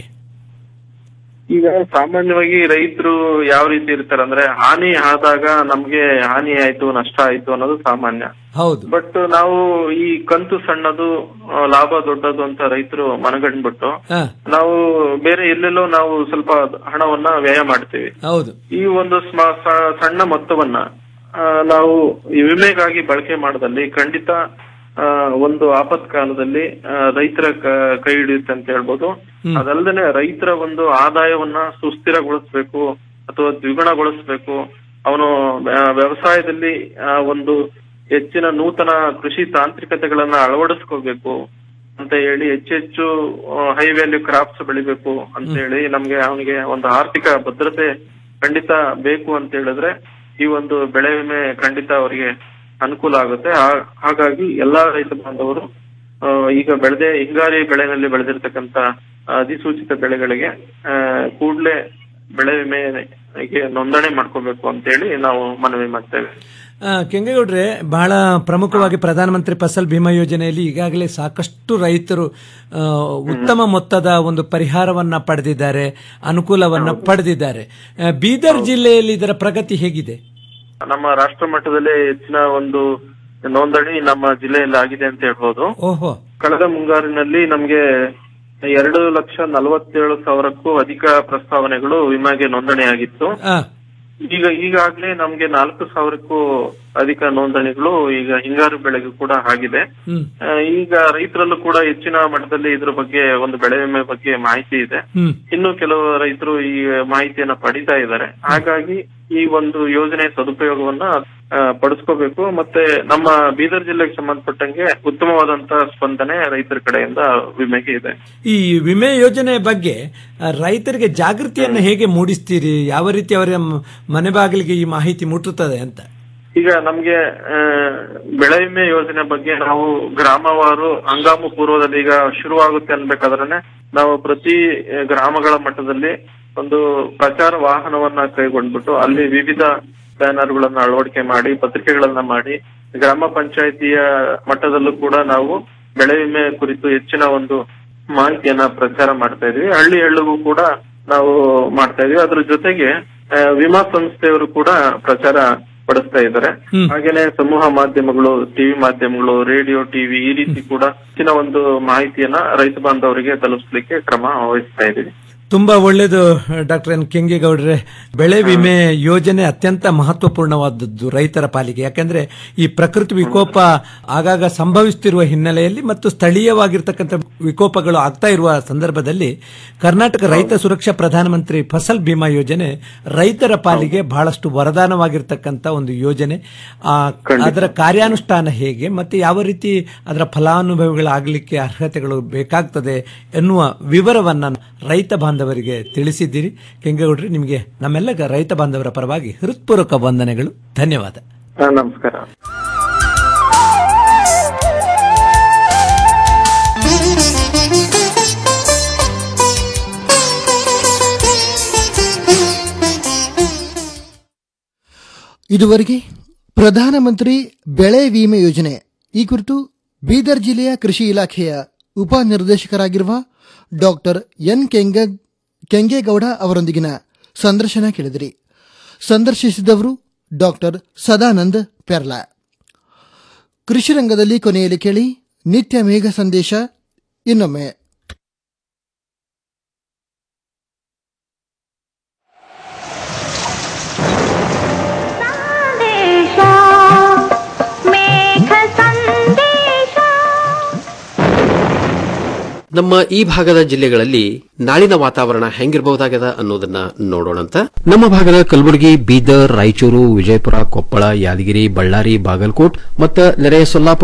ಈಗ ಸಾಮಾನ್ಯವಾಗಿ ರೈತರು ಯಾವ ರೀತಿ ಇರ್ತಾರೆ ಅಂದ್ರೆ ಹಾನಿ ಆದಾಗ ನಮ್ಗೆ ಹಾನಿ ಆಯ್ತು ನಷ್ಟ ಆಯ್ತು ಅನ್ನೋದು ಸಾಮಾನ್ಯ ಹೌದು ಬಟ್ ನಾವು ಈ ಕಂತು ಸಣ್ಣದು ಆ, ಲಾಭ ದೊಡ್ಡದು ಅಂತ ರೈತರು ಮನಗಂಡ್ಬಿಟ್ಟು ಹಾ, ನಾವು ಬೇರೆ ಎಲ್ಲೆಲ್ಲೋ ನಾವು ಸ್ವಲ್ಪ ಹಣವನ್ನ ವ್ಯಯ ಮಾಡ್ತೀವಿ ಹೌದು ಈ ಒಂದು ಸ್ಮ- ಸ- ಸಣ್ಣ ಮೊತ್ತವನ್ನ ಆ, ನಾವು ಈ ವಿಮೆಗಾಗಿ ಬಳಕೆ ಮಾಡದಲ್ಲಿ ಖಂಡಿತ ಆ, ಒಂದು ಆಪತ್ಕಾಲದಲ್ಲಿ ಆ, ರೈತರ ಕ- ಕೈ ಹಿಡಿಯುತ್ತೆ ಅಂತ ಹೇಳ್ಬೋದು ಹ್ಮ್. ಅದಲ್ಲದೆ ರೈತರ ಒಂದು ಆದಾಯವನ್ನ ಸುಸ್ಥಿರಗೊಳಿಸ್ಬೇಕು ಅಥವಾ ದ್ವಿಗುಣಗೊಳಿಸ್ಬೇಕು ಅವನು ಆ, ವ್ಯವಸಾಯದಲ್ಲಿ ಆ, ಒಂದು ಹೆಚ್ಚಿನ ನೂತನ ಕೃಷಿ ತಾಂತ್ರಿಕತೆಗಳನ್ನ ಅಳವಡಿಸ್ಕೋಬೇಕು ಅಂತ ಹೇಳಿ ಹೆಚ್ಚೆಚ್ಚು ಹೈ ವ್ಯಾಲ್ಯೂ ಕ್ರಾಪ್ಸ್ ಬೆಳಿಬೇಕು ಅಂತ ಹೇಳಿ ನಮ್ಗೆ ಅವನಿಗೆ ಒಂದು ಆರ್ಥಿಕ ಭದ್ರತೆ ಖಂಡಿತ ಬೇಕು ಅಂತ ಹೇಳಿದ್ರೆ ಈ ಒಂದು ಬೆಳೆ ವಿಮೆ ಖಂಡಿತ ಅವರಿಗೆ ಅನುಕೂಲ ಆಗುತ್ತೆ ಹಾ- ಹಾಗಾಗಿ ಎಲ್ಲಾ ರೈತ ಬಾಂಧವರು ಆ, ಈಗ ಬೆಳೆದೇ ಹಿಂಗಾರಿ ಬೆಳೆನಲ್ಲಿ ಬೆಳೆದಿರ್ತಕ್ಕಂತ ಅಧಿಸೂಚಿತ ಬೆಳೆಗಳಿಗೆ ಕೂಡಲೇ ಬೆಳೆ ವಿಮೆಗೆ ನೋಂದಣಿ ಮಾಡ್ಕೋಬೇಕು ಅಂತ ಹೇಳಿ ನಾವು ಮನವಿ ಮಾಡ್ತೇವೆ ಆ, ಕೆಂಗೇಗೌಡ್ರೆ ಬಹಳ ಪ್ರಮುಖವಾಗಿ ಪ್ರಧಾನಮಂತ್ರಿ ಫಸಲ್ ಭೀಮಾ ಯೋಜನೆಯಲ್ಲಿ ಈಗಾಗಲೇ ಸಾಕಷ್ಟು ರೈತರು ಆ, ಉತ್ತಮ ಮೊತ್ತದ ಒಂದು ಪರಿಹಾರವನ್ನ ಪಡೆದಿದ್ದಾರೆ ಅನುಕೂಲವನ್ನ ಪಡೆದಿದ್ದಾರೆ ಆ, ಬೀದರ್ ಜಿಲ್ಲೆಯಲ್ಲಿ ಇದರ ಪ್ರಗತಿ ಹೇಗಿದೆ ನಮ್ಮ ರಾಷ್ಟ್ರ ಮಟ್ಟದಲ್ಲಿ ಹೆಚ್ಚಿನ ಒಂದು ನೋಂದಣಿ ನಮ್ಮ ಜಿಲ್ಲೆಯಲ್ಲಿ ಆಗಿದೆ ಅಂತ ಹೇಳ್ಬೋದು ಓಹೋ ಕಳೆದ ಮುಂಗಾರಿನಲ್ಲಿ ನಮ್ಗೆ ಎರಡು ಲಕ್ಷ ನಲವತ್ತೇಳು ಸಾವಿರಕ್ಕೂ ಅಧಿಕ ಪ್ರಸ್ತಾವನೆಗಳು ವಿಮೆಗೆ ನೋಂದಣಿ ಆಗಿತ್ತು ಆ, ಈಗ ಈಗಾಗಲೇ ನಮ್ಗೆ ನಾಲ್ಕು ಸಾವಿರಕ್ಕೂ ಅಧಿಕ ನೋಂದಣಿಗಳು ಈಗ ಹಿಂಗಾರು ಬೆಳೆಗೂ ಕೂಡ ಆಗಿದೆ ಹ್ಮ್ ಆ, ಈಗ ರೈತರಲ್ಲೂ ಕೂಡ ಹೆಚ್ಚಿನ ಮಟ್ಟದಲ್ಲಿ ಇದ್ರ ಬಗ್ಗೆ ಒಂದು ಬೆಳೆ ವಿಮೆ ಬಗ್ಗೆ ಮಾಹಿತಿ ಇದೆ ಹ್ಮ್ ಇನ್ನು ಕೆಲವು ರೈತರು ಈ ಮಾಹಿತಿಯನ್ನ ಪಡಿತಾ ಇದ್ದಾರೆ ಹಾಗಾಗಿ ಈ ಒಂದು ಯೋಜನೆ ಸದುಪಯೋಗವನ್ನ ಆ, ಪಡಿಸ್ಕೋಬೇಕು ಮತ್ತೆ ನಮ್ಮ ಬೀದರ್ ಜಿಲ್ಲೆಗೆ ಸಂಬಂಧಪಟ್ಟಂಗೆ ಉತ್ತಮವಾದಂತ ಸ್ಪಂದನೆ ರೈತರ ಕಡೆಯಿಂದ ವಿಮೆಗೆ ಇದೆ ಈ ವಿಮೆ ಯೋಜನೆ ಬಗ್ಗೆ ಆ, ರೈತರಿಗೆ ಜಾಗೃತಿಯನ್ನು ಹೇಗೆ ಮೂಡಿಸ್ತೀರಿ ಯಾವ ರೀತಿ ಅವರ ಮ- ಮನೆ ಬಾಗಿಲಿಗೆ ಈ ಮಾಹಿತಿ ಮುಟ್ಟುತ್ತದೆ ಅಂತ ಈಗ ನಮ್ಗೆ ಆ, ಬೆಳೆ ವಿಮೆ ಯೋಜನೆ ಬಗ್ಗೆ ನಾವು ಗ್ರಾಮವಾರು ಹಂಗಾಮು ಪೂರ್ವದಲ್ಲಿ ಈಗ ಶುರುವಾಗುತ್ತೆ ಅನ್ಬೇಕಾದ್ರೆ ನಾವು ಪ್ರತಿ ಆ, ಗ್ರಾಮಗಳ ಮಟ್ಟದಲ್ಲಿ ಒಂದು ಪ್ರಚಾರ ವಾಹನವನ್ನ ಕೈಗೊಂಡ್ಬಿಟ್ಟು ಅಲ್ಲಿ ವಿವಿಧ ಬ್ಯಾನರ್ಗಳನ್ನ ಅಳವಡಿಕೆ ಮಾಡಿ ಪತ್ರಿಕೆಗಳನ್ನ ಮಾಡಿ ಗ್ರಾಮ ಪಂಚಾಯಿತಿಯ ಮಟ್ಟದಲ್ಲೂ ಕೂಡ ನಾವು ಬೆಳೆ ವಿಮೆ ಕುರಿತು ಹೆಚ್ಚಿನ ಒಂದು ಮಾಹಿತಿಯನ್ನ ಪ್ರಚಾರ ಮಾಡ್ತಾ ಇದೀವಿ ಹಳ್ಳಿ ಹಳ್ಳಿಗೂ ಕೂಡ ನಾವು ಮಾಡ್ತಾ ಇದೀವಿ ಅದ್ರ ಜೊತೆಗೆ ಆ, ವಿಮಾ ಸಂಸ್ಥೆಯವರು ಕೂಡ ಪ್ರಚಾರ ಪಡಿಸ್ತಾ ಇದ್ದಾರೆ ಹಾಗೇನೆ ಸಮೂಹ ಮಾಧ್ಯಮಗಳು ಟಿವಿ ಮಾಧ್ಯಮಗಳು ರೇಡಿಯೋ ಟಿವಿ ಈ ರೀತಿ ಕೂಡ ಹೆಚ್ಚಿನ ಒಂದು ಮಾಹಿತಿಯನ್ನ ರೈತ ಬಾಂಧವರಿಗೆ ತಲುಪಿಸ್ಲಿಕ್ಕೆ ಕ್ರಮ ವಹಿಸ್ತಾ ಇದೀವಿ ತುಂಬಾ ಒಳ್ಳೇದು ಡಾಕ್ಟರ್ ಎನ್ ಕೆಂಗೇಗೌಡ್ರೆ ಬೆಳೆ ವಿಮೆ ಯೋಜನೆ ಅತ್ಯಂತ ಮಹತ್ವಪೂರ್ಣವಾದದ್ದು ರೈತರ ಪಾಲಿಗೆ ಯಾಕಂದ್ರೆ ಈ ಪ್ರಕೃತಿ ವಿಕೋಪ ಆಗಾಗ ಸಂಭವಿಸುತ್ತಿರುವ ಹಿನ್ನೆಲೆಯಲ್ಲಿ ಮತ್ತು ಸ್ಥಳೀಯವಾಗಿರ್ತಕ್ಕಂಥ ವಿಕೋಪಗಳು ಆಗ್ತಾ ಇರುವ ಸಂದರ್ಭದಲ್ಲಿ ಕರ್ನಾಟಕ ರೈತ ಸುರಕ್ಷಾ ಪ್ರಧಾನಮಂತ್ರಿ ಫಸಲ್ ಬಿಮಾ ಯೋಜನೆ ರೈತರ ಪಾಲಿಗೆ ಬಹಳಷ್ಟು ವರದಾನವಾಗಿರ್ತಕ್ಕಂಥ ಒಂದು ಯೋಜನೆ ಆ, ಅದರ ಕಾರ್ಯಾನುಷ್ಠಾನ ಹೇಗೆ ಮತ್ತೆ ಯಾವ ರೀತಿ ಅದರ ಫಲಾನುಭವಿಗಳಾಗಲಿಕ್ಕೆ ಅರ್ಹತೆಗಳು ಬೇಕಾಗ್ತದೆ ಎನ್ನುವ ವಿವರವನ್ನ ರೈತ ಬಾಂಧವರಿಗೆ ತಿಳಿಸಿದ್ದೀರಿ ಕೆಂಗೇಗೌಡ್ರಿ ನಿಮಗೆ ನಮ್ಮೆಲ್ಲ ರೈತ ಬಾಂಧವರ ಪರವಾಗಿ ಹೃತ್ಪೂರ್ವಕ ವಂದನೆಗಳು ಧನ್ಯವಾದ ಆ, ನಮಸ್ಕಾರ ಇದುವರೆಗೆ ಪ್ರಧಾನಮಂತ್ರಿ ಬೆಳೆ ವಿಮೆ ಯೋಜನೆ ಈ ಕುರಿತು ಬೀದರ್ ಜಿಲ್ಲೆಯ ಕೃಷಿ ಇಲಾಖೆಯ ಉಪನಿರ್ದೇಶಕರಾಗಿರುವ ಡಾಕ್ಟರ್ ಎನ್ ಕೆಂಗ ಕೆಂಗೇಗೌಡ ಅವರೊಂದಿಗಿನ ಸಂದರ್ಶನ ಕೇಳಿದಿರಿ ಸಂದರ್ಶಿಸಿದವರು ಡಾಕ್ಟರ್ ಸದಾನಂದ್ ಪೆರ್ಲಾ ಕೃಷಿ ರಂಗದಲ್ಲಿ ಕೊನೆಯಲ್ಲಿ ಕೇಳಿ ನಿತ್ಯ ಮೇಘ ಸಂದೇಶ ಇನ್ನೊಮ್ಮೆ ನಮ್ಮ ಈ ಭಾಗದ ಜಿಲ್ಲೆಗಳಲ್ಲಿ ನಾಳಿನ ವಾತಾವರಣ ಹೆಂಗಿರಬಹುದಾಗದ ಅನ್ನೋದನ್ನ ನೋಡೋಣಂತ ನಮ್ಮ ಭಾಗದ ಕಲಬುರಗಿ ಬೀದರ್ ರಾಯಚೂರು ವಿಜಯಪುರ ಕೊಪ್ಪಳ ಯಾದಗಿರಿ ಬಳ್ಳಾರಿ ಬಾಗಲಕೋಟ್ ಮತ್ತು ನೆರೆಯ ಸೊಲ್ಲಾಪುರ